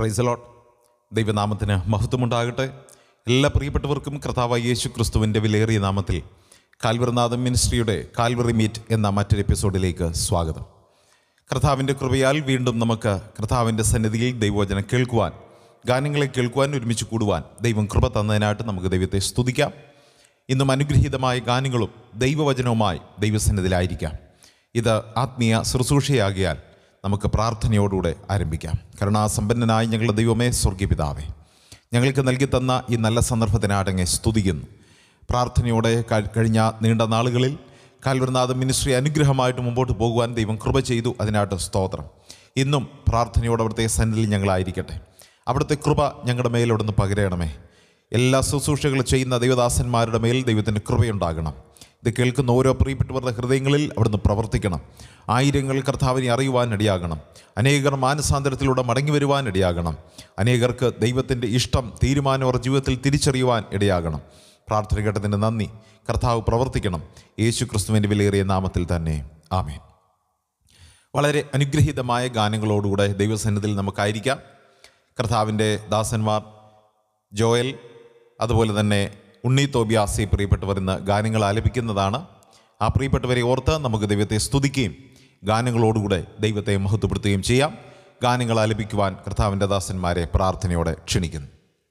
price ലോട്ട് ദൈവനാമത്തിന് മഹത്വമുണ്ടാകട്ടെ എല്ലാ പ്രിയപ്പെട്ടവർക്കും കർത്താവ് യേശു ക്രിസ്തുവിൻ്റെ വിലയേറിയ നാമത്തിൽ കാൽവറിനാഥം മിനിസ്ട്രിയുടെ കാൽവറി മീറ്റ് എന്ന മറ്റൊരു എപ്പിസോഡിലേക്ക് സ്വാഗതം കർത്താവിൻ്റെ കൃപയാൽ വീണ്ടും നമുക്ക് കർത്താവിൻ്റെ സന്നിധിയിൽ ദൈവവചനം കേൾക്കുവാൻ ഗാനങ്ങളെ കേൾക്കുവാൻ ഒരുമിച്ച് കൂടുവാൻ ദൈവം കൃപ തന്നതിനായിട്ട് നമുക്ക് ദൈവത്തെ സ്തുതിക്കാം ഇന്നും അനുഗ്രഹീതമായ ഗാനങ്ങളും ദൈവവചനവുമായി ദൈവസന്നിധിയിലായിരിക്കാം ഇത് ആത്മീയ ശുശ്രൂഷയാകിയാൽ നമുക്ക് പ്രാർത്ഥനയോടുകൂടെ ആരംഭിക്കാം കരുണാസമ്പന്നനായ ഞങ്ങളുടെ ദൈവമേ സ്വർഗീയപിതാവേ ഞങ്ങൾക്ക് നൽകി തന്ന ഈ നല്ല സന്ദർഭത്തിനാടങ്ങെ സ്തുതിക്കുന്നു പ്രാർത്ഥനയോടെ ക- കഴിഞ്ഞ നീണ്ട നാളുകളിൽ കാൽവരനാഥ മിനിസ്ട്രി അനുഗ്രഹമായിട്ട് മുമ്പോട്ട് പോകുവാൻ ദൈവം കൃപ ചെയ്തു അതിനായിട്ട് സ്തോത്രം ഇന്നും പ്രാർത്ഥനയോടെ അവിടുത്തെ സന്നിധിയിൽ ഞങ്ങളായിരിക്കട്ടെ അവിടുത്തെ കൃപ ഞങ്ങളുടെ മേൽ അവിടുന്ന് പകരണമേ എല്ലാ ശുശ്രൂഷകളും ചെയ്യുന്ന ദൈവദാസന്മാരുടെ മേൽ ദൈവത്തിൻ്റെ കൃപയുണ്ടാകണം ഇത് കേൾക്കുന്ന ഓരോ പ്രിയപ്പെട്ടവരുടെ ഹൃദയങ്ങളിൽ അവിടുന്ന് പ്രവർത്തിക്കണം ആയിരങ്ങൾ കർത്താവിനെ അറിയുവാൻ ഇടയാകണം അനേകർ മാനസാന്തരത്തിലൂടെ മടങ്ങി വരുവാൻ ഇടയാകണം അനേകർക്ക് ദൈവത്തിൻ്റെ ഇഷ്ടം തീരുമാനം അവർ ജീവിതത്തിൽ തിരിച്ചറിയുവാൻ ഇടയാകണം പ്രാർത്ഥന കേട്ടതിന് നന്ദി കർത്താവ് പ്രവർത്തിക്കണം യേശു ക്രിസ്തുവിൻ്റെ വിലയേറിയ നാമത്തിൽ തന്നെ ആമേൻ വളരെ അനുഗ്രഹീതമായ ഗാനങ്ങളോടുകൂടെ ദൈവസന്നിധിയിൽ നമുക്കായിരിക്കാം കർത്താവിൻ്റെ ദാസന്മാർ ജോയൽ അതുപോലെ തന്നെ ഉണ്ണി തോബിയാസി പ്രിയപ്പെട്ടവർ ഇന്ന് ഗാനങ്ങൾ ആലപിക്കുന്നതാണ് ആ പ്രിയപ്പെട്ടവരെ ഓർത്ത് നമുക്ക് ദൈവത്തെ സ്തുതിക്കുകയും ഗാനങ്ങളോടുകൂടെ ദൈവത്തെ മഹത്വപ്പെടുത്തുകയും ചെയ്യാം ഗാനങ്ങൾ ആലപിക്കുവാൻ കർത്താവിൻ്റെ ദാസന്മാരെ പ്രാർത്ഥനയോടെ ക്ഷണിക്കുന്നു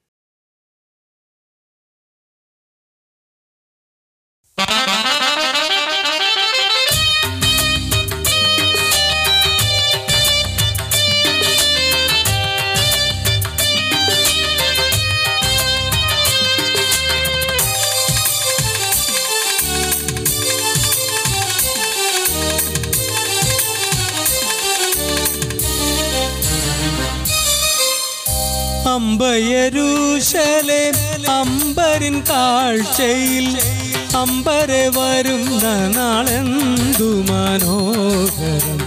അമ്പയരൂശലെ അമ്പരിൻ കാഴ്ചയിൽ അമ്പരെ വരുന്ന നാളെന്തു മനോഹരം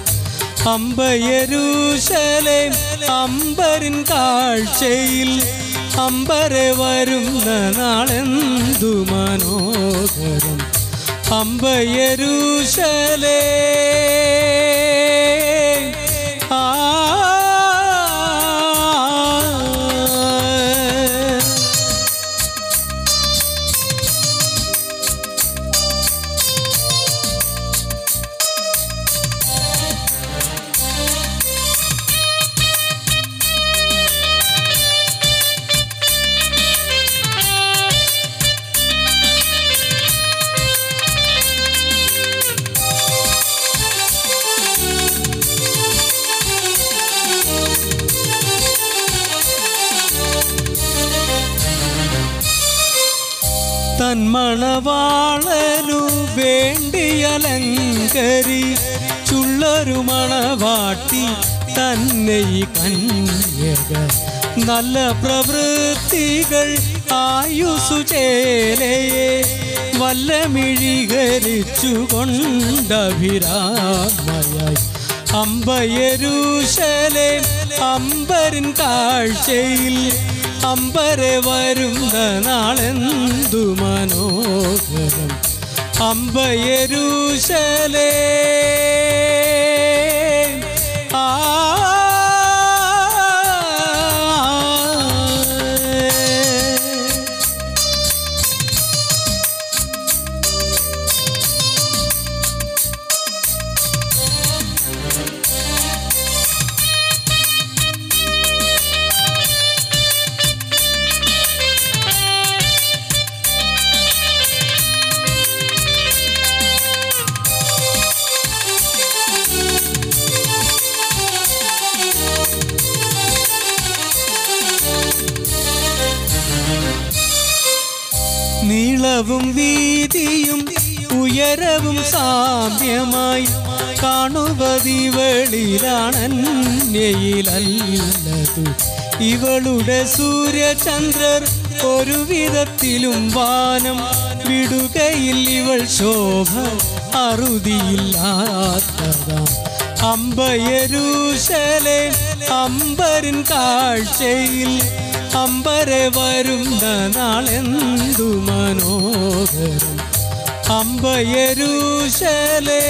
അമ്പയരൂശലെ അമ്പരിൻ കാഴ്ചയിൽ അമ്പരെ വരുന്ന നാളെന്തു മനോഹരം അമ്പയരൂശലേ ആ തന്മണവാളനു വേണ്ടിയലങ്കരി ചുള്ളൊരു മണവാട്ടി തന്നെ ഈ കന്യക നല്ല പ്രവൃത്തികൾ ആയുസു ചേലയെ വല്ല മിഴികരിച്ചു കൊണ്ടഭിരാമയായി അമ്പയരൂശലെ അമ്പരിൻ കാഴ്ചയിൽ അമ്പരെ വരുന്ന നാളെന്തു മനോഹരം അമ്പയരൂശലേ ആ നീളവും വീതിയും ഉയരവും സാമ്യമായി കാണുവതിവളിലാണന്യയിലല്ലതു ഇവളുടെ സൂര്യചന്ദ്രർ ഒരു വിധത്തിലും വാനം വിടുകയിൽ ഇവൾ ശോഭ അറുതിയില്ലാത്തതാം അമ്പയരൂശലെ അമ്പരിൻ കാഴ്ചയിൽ അമ്പരെ വരുന്ന നാളെന്തു മനോഹരം അമ്പയരൂശലേ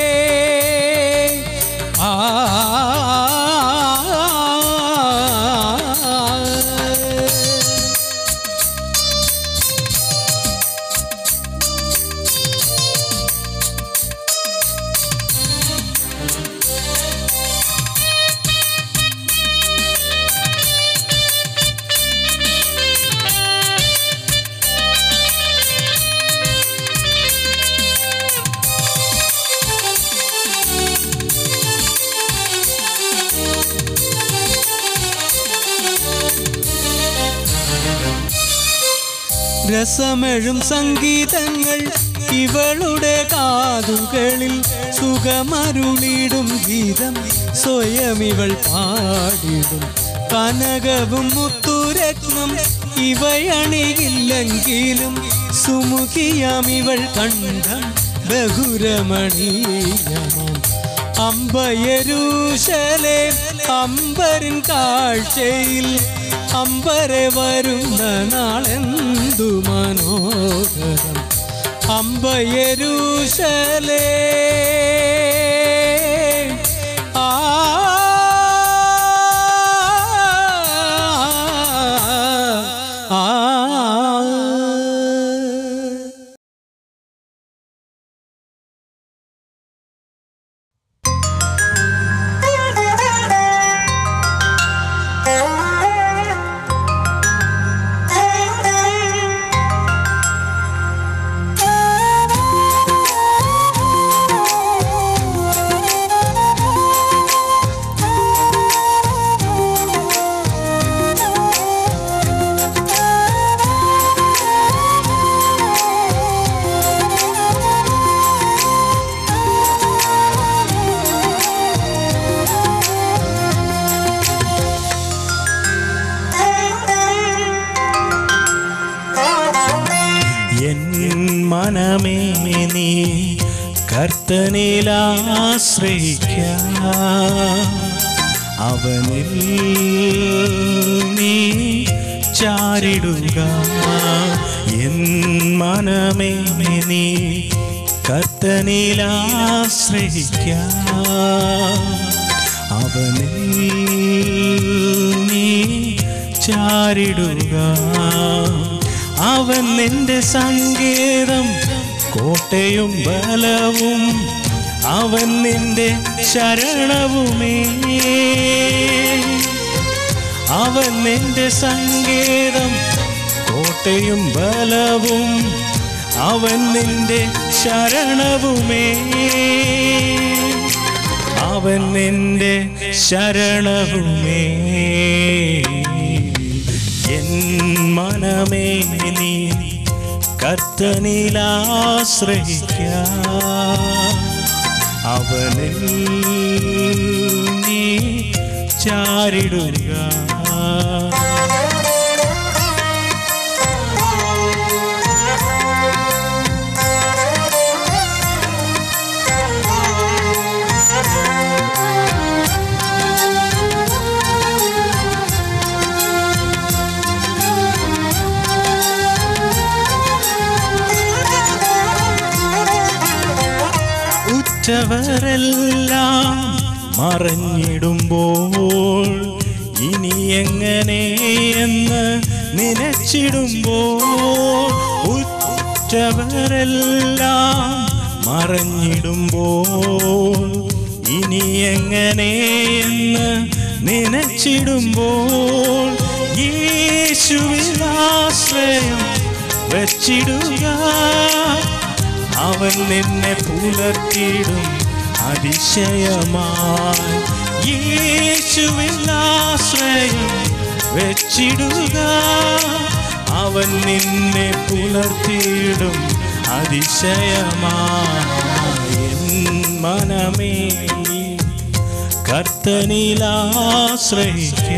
ആ രസമെഴും സംഗീതങ്ങൾ ഇവളുടെ കാതുകളിൽ സുഖമരുളിടും ഗീതം സ്വയം ഇവൾ പാടിടും കനകവും മുത്തുരത്നം ഇവയണിയില്ലെങ്കിലും സുമുഖിയാം ഇവൾ കണ്ഠം ബഹുരമണീയമാം അമ്പയരൂശലെ അമ്പരിൻ കാഴ്ചയിൽ അമ്പരെ വരുന്ന നാളെന്തു മനോഹരം അമ്പയരൂശലേ ആ ആ എൻ മനമേ നീ കർത്തനിലാശ്രയിക്ക അവനിൽ നീ ചാരിടുക എൻ മനമേ നീ കർത്തനിലാശ്രയിക്ക അവനിൽ നീ ചാരിടുക അവൻ നിന്റെ സങ്കേതം കോട്ടയും ബലവും അവൻ നിന്റെ ശരണവുമേ അവൻ നിന്റെ സങ്കേതം കോട്ടയും ബലവും അവൻ നിന്റെ ശരണവുമേ അവൻ നിന്റെ ശരണവുമേ എൻ മനമേ നീ കർത്തനിലാശ്രയിക്ക അവനിൽ നീ ചാരിടുക ഉറ്റവരെല്ലാം മറഞ്ഞിടുമ്പോൾ ഇനി എങ്ങനെയെന്ന് നനച്ചിടുമ്പോൾ ഉറ്റവരെല്ലാം മറഞ്ഞിടുമ്പോൾ ഇനി എങ്ങനെയെന്ന് നനച്ചിടുമ്പോൾ യേശുവിലാശ്രയം വച്ചിടുക അവൻ നിന്നെ പുലർത്തിയിടും അതിശയമായി യേശുവിലാശ്രയം വെച്ചിടുക അവൻ നിന്നെ പുലർത്തിയിടും അതിശയമായി എൻ മനമേ കർത്തനിലാശ്രയിക്ക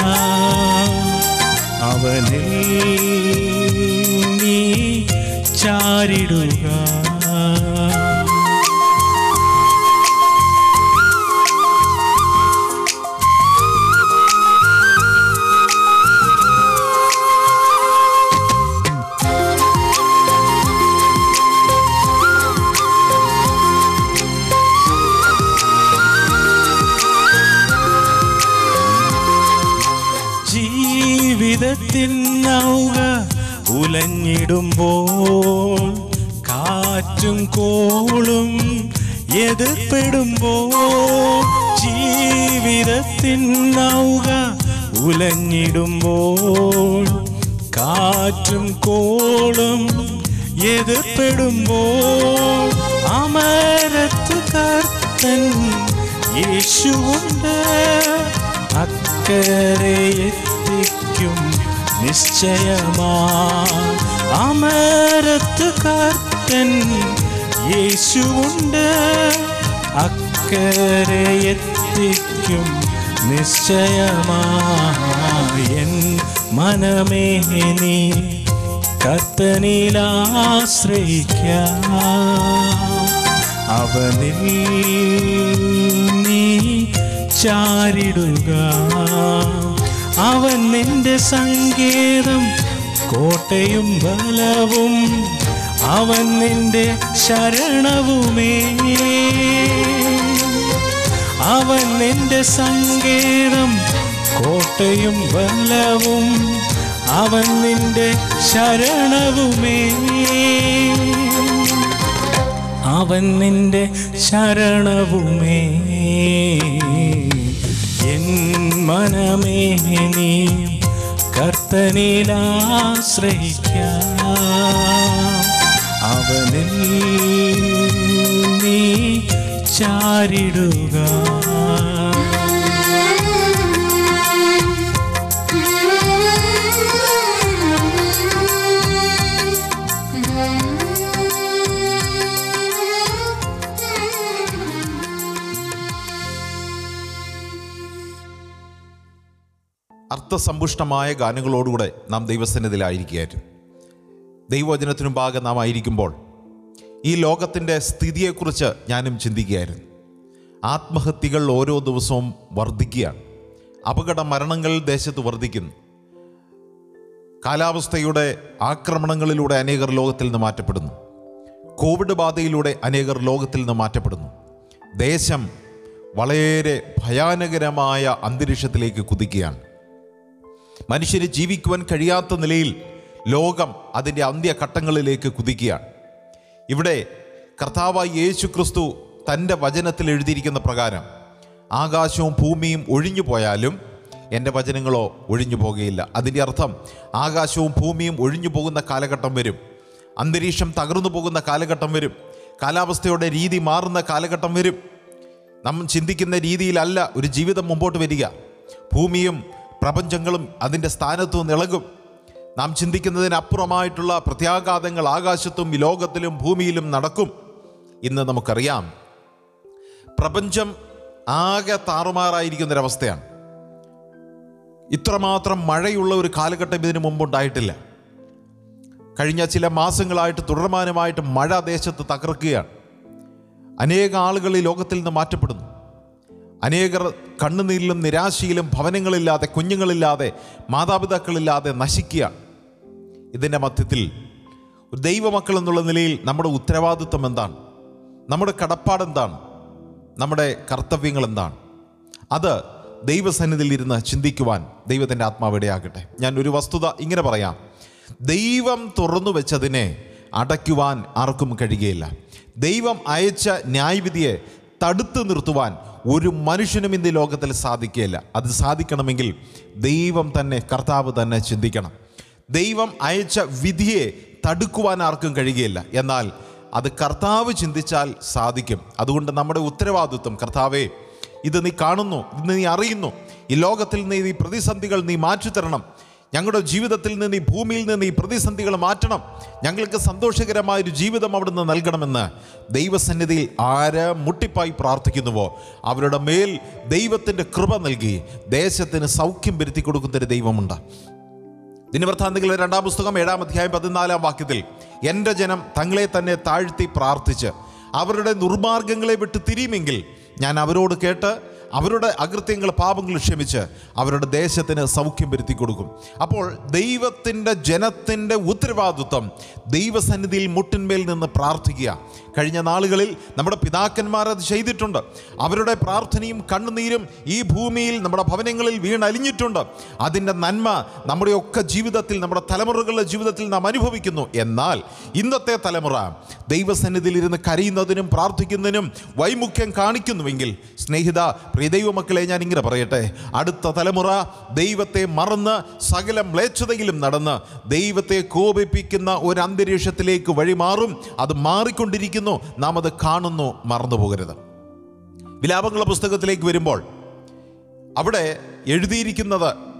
അവനിൽ നീ ചാരിടുക ജീവിതത്തിൻ നൗക ഉലഞ്ഞിടുമ്പോൾ കാറ്റും കോളും എതിർപ്പെടുമ്പോൾ ജീവിതത്തിൻ നൗക ഉലഞ്ഞിടുമ്പോൾ കാറ്റും കോളും എതിർപ്പെടുമ്പോൾ അമരത്ത് കർത്തൻ യേശുവുണ്ട് അക്കരെ എത്തിക്കും നിശ്ചയമാ അമരത്ത് കർത്തൻ യേശുവുണ്ട് അക്കരെ എത്തിക്കും നിശ്ചയമായൻ മനമേ നീ കർത്തനിലാശ്രയിക്കാം അവനിൽ നീ ചാരിടുക അവൻ നിന്റെ സങ്കേതം കോട്ടയും ബലവും അവൻ നിന്റെ ശരണവുമേ അവൻ നിന്റെ സങ്കേതം കോട്ടയും ബലവും അവൻ നിന്റെ ശരണവുമേ അവൻ നിന്റെ ശരണവുമേ എൻ മനമേ നീ കർത്തനിലാശ്രയിക്കാം അവനിൽ നീ ചാരിടുക അർത്ഥസമ്പുഷ്ടമായ ഗാനങ്ങളോടുകൂടെ നാം ദൈവസന്നിധിയിലായിരിക്കുകയായിരുന്നു ദൈവവചനത്തിനു ഭാഗം നാം ആയിരിക്കുമ്പോൾ ഈ ലോകത്തിൻ്റെ സ്ഥിതിയെക്കുറിച്ച് ഞാനും ചിന്തിക്കുകയായിരുന്നു ആത്മഹത്യകൾ ഓരോ ദിവസവും വർദ്ധിക്കുകയാണ് അപകട മരണങ്ങൾ ദേശത്ത് വർദ്ധിക്കുന്നു കാലാവസ്ഥയുടെ ആക്രമണങ്ങളിലൂടെ അനേകർ ലോകത്തിൽ നിന്ന് മാറ്റപ്പെടുന്നു കോവിഡ് ബാധയിലൂടെ അനേകർ ലോകത്തിൽ നിന്ന് മാറ്റപ്പെടുന്നു ദേശം വളരെ ഭയാനകരമായ അന്തരീക്ഷത്തിലേക്ക് കുതിക്കുകയാണ് മനുഷ്യന് ജീവിക്കുവാൻ കഴിയാത്ത നിലയിൽ ലോകം അതിൻ്റെ അന്ത്യഘട്ടങ്ങളിലേക്ക് കുതിക്കുകയാണ് ഇവിടെ കർത്താവായി യേശു ക്രിസ്തു തൻ്റെ വചനത്തിൽ എഴുതിയിരിക്കുന്ന പ്രകാരം ആകാശവും ഭൂമിയും ഒഴിഞ്ഞു പോയാലും എൻ്റെ വചനങ്ങളോ ഒഴിഞ്ഞു പോകുകയില്ല അതിൻ്റെ അർത്ഥം ആകാശവും ഭൂമിയും ഒഴിഞ്ഞു പോകുന്ന കാലഘട്ടം വരും അന്തരീക്ഷം തകർന്നു പോകുന്ന കാലഘട്ടം വരും കാലാവസ്ഥയുടെ രീതി മാറുന്ന കാലഘട്ടം വരും നാം ചിന്തിക്കുന്ന രീതിയിലല്ല ഒരു ജീവിതം മുമ്പോട്ട് വരിക ഭൂമിയും പ്രപഞ്ചങ്ങളും അതിൻ്റെ സ്ഥാനത്തു നിന്ന് ഇളകും നാം ചിന്തിക്കുന്നതിനപ്പുറമായിട്ടുള്ള പ്രത്യാഘാതങ്ങൾ ആകാശത്തും ഈ ലോകത്തിലും ഭൂമിയിലും നടക്കും ഇന്ന് നമുക്കറിയാം പ്രപഞ്ചം ആകെ താറുമാറായിരിക്കുന്നൊരവസ്ഥയാണ് ഇത്രമാത്രം മഴയുള്ള ഒരു കാലഘട്ടം ഇതിനു മുമ്പുണ്ടായിട്ടില്ല കഴിഞ്ഞ ചില മാസങ്ങളായിട്ട് തുടർമാനമായിട്ട് മഴ ദേശത്ത് തകർക്കുകയാണ് അനേക ആളുകൾ ഈ ലോകത്തിൽ നിന്ന് മാറ്റപ്പെടുന്നു അനേകർ കണ്ണുനീരിലും നിരാശയിലും ഭവനങ്ങളില്ലാതെ കുഞ്ഞുങ്ങളില്ലാതെ മാതാപിതാക്കളില്ലാതെ നശിക്കുകയാണ് ഇതിൻ്റെ മധ്യത്തിൽ ഒരു ദൈവമക്കൾ എന്നുള്ള നിലയിൽ നമ്മുടെ ഉത്തരവാദിത്വം എന്താണ് നമ്മുടെ കടപ്പാട് എന്താണ് നമ്മുടെ കർത്തവ്യങ്ങൾ എന്താണ് അത് ദൈവസന്നിധിയിൽ ഇരുന്ന് ചിന്തിക്കുവാൻ ദൈവത്തിൻ്റെ ആത്മാവിടെയാകട്ടെ ഞാൻ ഒരു വസ്തുത ഇങ്ങനെ പറയാം ദൈവം തുറന്നു വെച്ചതിനെ അടയ്ക്കുവാൻ ആർക്കും കഴിയുകയില്ല ദൈവം അയച്ച ന്യായവിധിയെ തടുത്തു നിർത്തുവാൻ ഒരു മനുഷ്യനും ഇന്ന് ഈ ലോകത്തിൽ സാധിക്കുകയില്ല അത് സാധിക്കണമെങ്കിൽ ദൈവം തന്നെ കർത്താവ് തന്നെ ചിന്തിക്കണം ദൈവം അയച്ച വിധിയെ തടുക്കുവാൻ ആർക്കും കഴിയുകയില്ല എന്നാൽ അത് കർത്താവ് ചിന്തിച്ചാൽ സാധിക്കും അതുകൊണ്ട് നമ്മുടെ ഉത്തരവാദിത്വം കർത്താവേ ഇത് നീ കാണുന്നു ഇത് നീ അറിയുന്നു ഈ ലോകത്തിൽ നിന്ന് ഈ പ്രതിസന്ധികൾ നീ മാറ്റിത്തരണം ഞങ്ങളുടെ ജീവിതത്തിൽ നിന്ന് ഈ ഭൂമിയിൽ നിന്ന് ഈ പ്രതിസന്ധികൾ മാറ്റണം ഞങ്ങൾക്ക് സന്തോഷകരമായ ഒരു ജീവിതം അവിടുന്ന് നൽകണമെന്ന് ദൈവസന്നിധിയിൽ ആര് മുട്ടിപ്പായി പ്രാർത്ഥിക്കുന്നുവോ അവരുടെ മേൽ ദൈവത്തിൻ്റെ കൃപ നൽകി ദേശത്തിന് സൗഖ്യം വരുത്തി കൊടുക്കുന്നൊരു ദൈവമുണ്ട് ദിനവൃത്താന്തികളുടെ രണ്ടാം പുസ്തകം ഏഴാം അധ്യായം പതിനാലാം വാക്യത്തിൽ എൻ്റെ ജനം തങ്ങളെ തന്നെ താഴ്ത്തി പ്രാർത്ഥിച്ച് അവരുടെ ദുർമാർഗങ്ങളെ വിട്ട് തിരിയുമെങ്കിൽ ഞാൻ അവരോട് കേട്ട് അവരുടെ അകൃത്യങ്ങൾ പാപങ്ങൾ ക്ഷമിച്ച് അവരുടെ ദേശത്തിന് സൗഖ്യം വരുത്തി കൊടുക്കും അപ്പോൾ ദൈവത്തിൻ്റെ ജനത്തിൻ്റെ ഉത്തരവാദിത്വം ദൈവസന്നിധിയിൽ മുട്ടിന്മേൽ നിന്ന് പ്രാർത്ഥിക്കുക കഴിഞ്ഞ നാളുകളിൽ നമ്മുടെ പിതാക്കന്മാർ അത് ചെയ്തിട്ടുണ്ട് അവരുടെ പ്രാർത്ഥനയും കണ്ണുനീരും ഈ ഭൂമിയിൽ നമ്മുടെ ഭവനങ്ങളിൽ വീണലിഞ്ഞിട്ടുണ്ട് അതിൻ്റെ നന്മ നമ്മുടെയൊക്കെ ജീവിതത്തിൽ നമ്മുടെ തലമുറകളുടെ ജീവിതത്തിൽ നാം അനുഭവിക്കുന്നു എന്നാൽ ഇന്നത്തെ തലമുറ ദൈവസന്നിധിയിൽ ഇരുന്ന് കരയുന്നതിനും പ്രാർത്ഥിക്കുന്നതിനും വൈമുഖ്യം കാണിക്കുന്നുവെങ്കിൽ സ്നേഹിത പ്രിയ ദൈവമക്കളെ ഞാൻ ഇങ്ങനെ പറയട്ടെ അടുത്ത തലമുറ ദൈവത്തെ മറന്ന് സകല മ്ലേച്ഛതയിലും നടന്ന് ദൈവത്തെ കോപിപ്പിക്കുന്ന ഒരു അന്തരീക്ഷത്തിലേക്ക് വഴിമാറും അത് മാറിക്കൊണ്ടിരിക്കുന്നു നാം അത് കാണുന്നു മറന്നു പോകരുത് വിലാപങ്ങളുടെ പുസ്തകത്തിലേക്ക് വരുമ്പോൾ അവിടെ എഴുതിയിരിക്കുന്നത്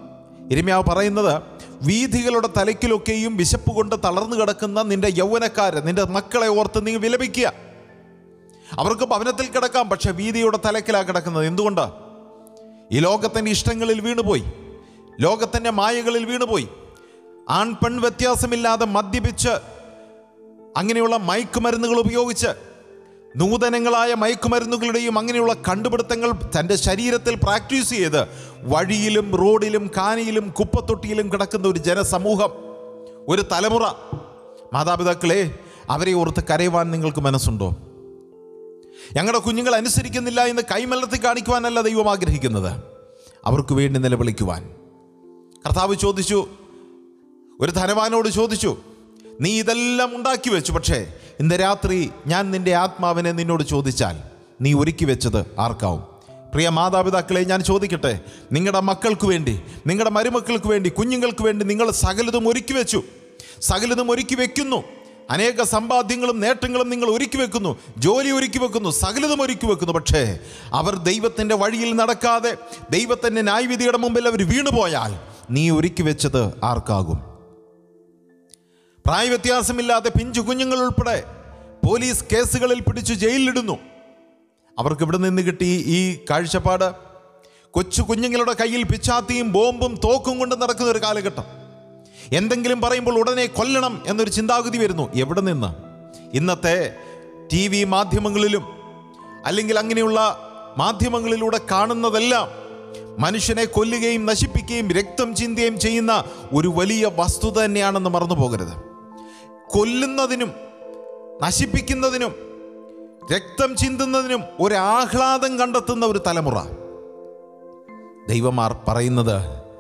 ഇരിമ്യാവ് പറയുന്നത് വീഥികളുടെ തലയ്ക്കിലൊക്കെയും വിശപ്പ് കൊണ്ട് തളർന്നു കിടക്കുന്ന നിന്റെ യൗവനക്കാരെ നിന്റെ മക്കളെ ഓർത്ത് നീ വിലപിക്കുക അവർക്ക് ഭവനത്തിൽ കിടക്കാം പക്ഷെ വീതിയുടെ തലക്കിലാണ് കിടക്കുന്നത് എന്തുകൊണ്ട് ഈ ലോകത്തിൻ്റെ ഇഷ്ടങ്ങളിൽ വീണുപോയി ലോകത്തിൻ്റെ മായകളിൽ വീണുപോയി ആൺ പെൺ വ്യത്യാസമില്ലാതെ മദ്യപിച്ച് അങ്ങനെയുള്ള മയക്കുമരുന്നുകൾ ഉപയോഗിച്ച് നൂതനങ്ങളായ മയക്കുമരുന്നുകളുടെയും അങ്ങനെയുള്ള കണ്ടുപിടുത്തങ്ങൾ തൻ്റെ ശരീരത്തിൽ പ്രാക്ടീസ് ചെയ്ത് വഴിയിലും റോഡിലും കാനിയിലും കുപ്പത്തൊട്ടിയിലും കിടക്കുന്ന ഒരു ജനസമൂഹം ഒരു തലമുറ മാതാപിതാക്കളെ അവരെ ഓർത്ത് കരയുവാൻ നിങ്ങൾക്ക് മനസ്സുണ്ടോ ഞങ്ങളുടെ കുഞ്ഞുങ്ങൾ അനുസരിക്കുന്നില്ല എന്ന് കൈമലർത്തി കാണിക്കുവാനല്ല ദൈവം ആഗ്രഹിക്കുന്നത് അവർക്ക് വേണ്ടി നിലവിളിക്കുവാൻ കർത്താവ് ചോദിച്ചു ഒരു ധനവാനോട് ചോദിച്ചു നീ ഇതെല്ലാം ഉണ്ടാക്കി വെച്ചു പക്ഷേ ഇന്ന് രാത്രി ഞാൻ നിന്റെ ആത്മാവിനെ നിന്നോട് ചോദിച്ചാൽ നീ ഒരുക്കി വെച്ചത് ആർക്കാവും പ്രിയ മാതാപിതാക്കളെ ഞാൻ ചോദിക്കട്ടെ നിങ്ങളുടെ മക്കൾക്ക് വേണ്ടി നിങ്ങളുടെ മരുമക്കൾക്ക് വേണ്ടി കുഞ്ഞുങ്ങൾക്ക് വേണ്ടി നിങ്ങൾ സകലതും ഒരുക്കി വെച്ചു സകലതും ഒരുക്കി വെക്കുന്നു അനേക സമ്പാദ്യങ്ങളും നേട്ടങ്ങളും നിങ്ങൾ ഒരുക്കി വെക്കുന്നു ജോലി ഒരുക്കി വെക്കുന്നു സകലതും ഒരുക്കി വെക്കുന്നു പക്ഷേ അവർ ദൈവത്തിൻ്റെ വഴിയിൽ നടക്കാതെ ദൈവത്തിൻ്റെ ന്യായവിധിയുടെ മുമ്പിൽ അവർ വീണുപോയാൽ നീ ഒരുക്കി വെച്ചത് ആർക്കാകും പ്രായവ്യത്യാസമില്ലാതെ പിഞ്ചു കുഞ്ഞുങ്ങൾ ഉൾപ്പെടെ പോലീസ് കേസുകളിൽ പിടിച്ചു ജയിലിലിടുന്നു അവർക്ക് ഇവിടെ നിന്ന് കിട്ടി ഈ കാഴ്ചപ്പാട് കൊച്ചു കുഞ്ഞുങ്ങളുടെ കയ്യിൽ പിച്ചാത്തിയും ബോംബും തോക്കും കൊണ്ട് നടക്കുന്ന ഒരു കാലഘട്ടം എന്തെങ്കിലും പറയുമ്പോൾ ഉടനെ കൊല്ലണം എന്നൊരു ചിന്താഗതി വരുന്നു എവിടെ നിന്ന് ഇന്നത്തെ ടി വി മാധ്യമങ്ങളിലും അല്ലെങ്കിൽ അങ്ങനെയുള്ള മാധ്യമങ്ങളിലൂടെ കാണുന്നതെല്ലാം മനുഷ്യനെ കൊല്ലുകയും നശിപ്പിക്കുകയും രക്തം ചിന്തുകയും ചെയ്യുന്ന ഒരു വലിയ വസ്തുത തന്നെയാണെന്ന് മറന്നു പോകരുത് കൊല്ലുന്നതിനും നശിപ്പിക്കുന്നതിനും രക്തം ചിന്തുന്നതിനും ഒരു ആഹ്ലാദം കണ്ടെത്തുന്ന ഒരു തലമുറ ദൈവമാർ പറയുന്നത്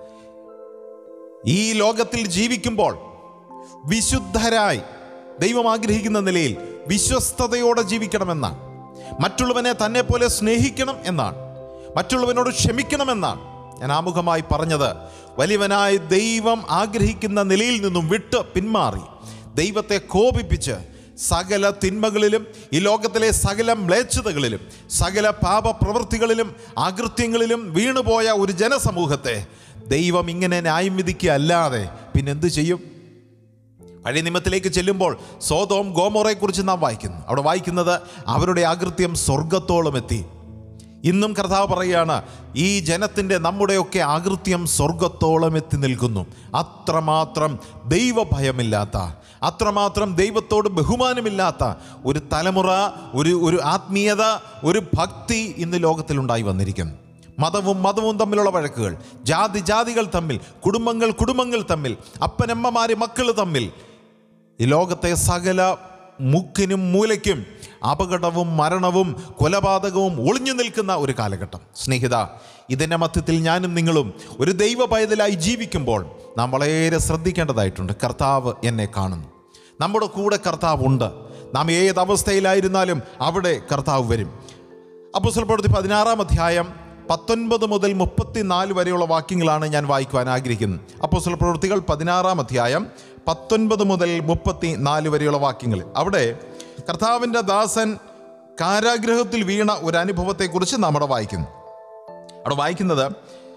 ഈ ലോകത്തിൽ ജീവിക്കുമ്പോൾ വിശുദ്ധരായി ദൈവം ആഗ്രഹിക്കുന്ന നിലയിൽ വിശ്വസ്തയോടെ ജീവിക്കണമെന്നാണ് മറ്റുള്ളവനെ തന്നെ പോലെ സ്നേഹിക്കണം എന്നാണ് മറ്റുള്ളവനോട് ക്ഷമിക്കണമെന്നാണ് ഞാൻ ആമുഖമായി പറഞ്ഞത് വലിയവനായ ദൈവം ആഗ്രഹിക്കുന്ന നിലയിൽ നിന്നും വിട്ട് പിന്മാറി ദൈവത്തെ കോപിപ്പിച്ച് സകല തിന്മകളിലും ഈ ലോകത്തിലെ സകല മ്ലേച്ഛതകളിലും സകല പാപപ്രവൃത്തികളിലും ആകൃത്യങ്ങളിലും വീണുപോയ ഒരു ജനസമൂഹത്തെ ദൈവം ഇങ്ങനെ ന്യായം വിധിക്കുക അല്ലാതെ പിന്നെന്ത് ചെയ്യും പഴയ നിയമത്തിലേക്ക് ചെല്ലുമ്പോൾ സോതോം ഗോമോറയെക്കുറിച്ച് നാം വായിക്കുന്നു അവിടെ വായിക്കുന്നത് അവരുടെ ആകൃത്യം സ്വർഗത്തോളം എത്തി ഇന്നും കർത്താവ് പറയുകയാണ് ഈ ജനത്തിൻ്റെ നമ്മുടെയൊക്കെ ആകൃത്യം സ്വർഗത്തോളം എത്തി നിൽക്കുന്നു അത്രമാത്രം ദൈവഭയമില്ലാത്ത അത്രമാത്രം ദൈവത്തോട് ബഹുമാനമില്ലാത്ത ഒരു തലമുറ ഒരു ഒരു ആത്മീയത ഒരു ഭക്തി ഇന്ന് ലോകത്തിലുണ്ടായി വന്നിരിക്കുന്നു മതവും മതവും തമ്മിലുള്ള വഴക്കുകൾ ജാതി ജാതികൾ തമ്മിൽ കുടുംബങ്ങൾ കുടുംബങ്ങൾ തമ്മിൽ അപ്പനമ്മമാര് മക്കൾ തമ്മിൽ ഈ ലോകത്തെ സകല മുക്കിനും മൂലയ്ക്കും അപകടവും മരണവും കൊലപാതകവും ഒളിഞ്ഞു നിൽക്കുന്ന ഒരു കാലഘട്ടം സ്നേഹിത ഇതിൻ്റെ മധ്യത്തിൽ ഞാനും നിങ്ങളും ഒരു ദൈവ പൈതലായി ജീവിക്കുമ്പോൾ നാം വളരെ ശ്രദ്ധിക്കേണ്ടതായിട്ടുണ്ട് കർത്താവ് എന്നെ കാണുന്നു നമ്മുടെ കൂടെ കർത്താവ് ഉണ്ട് നാം ഏത് അവസ്ഥയിലായിരുന്നാലും അവിടെ കർത്താവ് വരും അപ്പോസ്തല പ്രവൃത്തി പതിനാറാം അധ്യായം പത്തൊൻപത് മുതൽ മുപ്പത്തിനാല് വരെയുള്ള വാക്യങ്ങളാണ് ഞാൻ വായിക്കുവാൻ ആഗ്രഹിക്കുന്നത് അപ്പോസ്തല പ്രവൃത്തികൾ പതിനാറാം അധ്യായം പത്തൊൻപത് മുതൽ മുപ്പത്തി നാല് വരെയുള്ള വാക്യങ്ങൾ അവിടെ കർത്താവിൻ്റെ ദാസൻ കാരാഗ്രഹത്തിൽ വീണ ഒരു അനുഭവത്തെക്കുറിച്ച് നമ്മുടെ വായിക്കുന്നു അവിടെ വായിക്കുന്നത്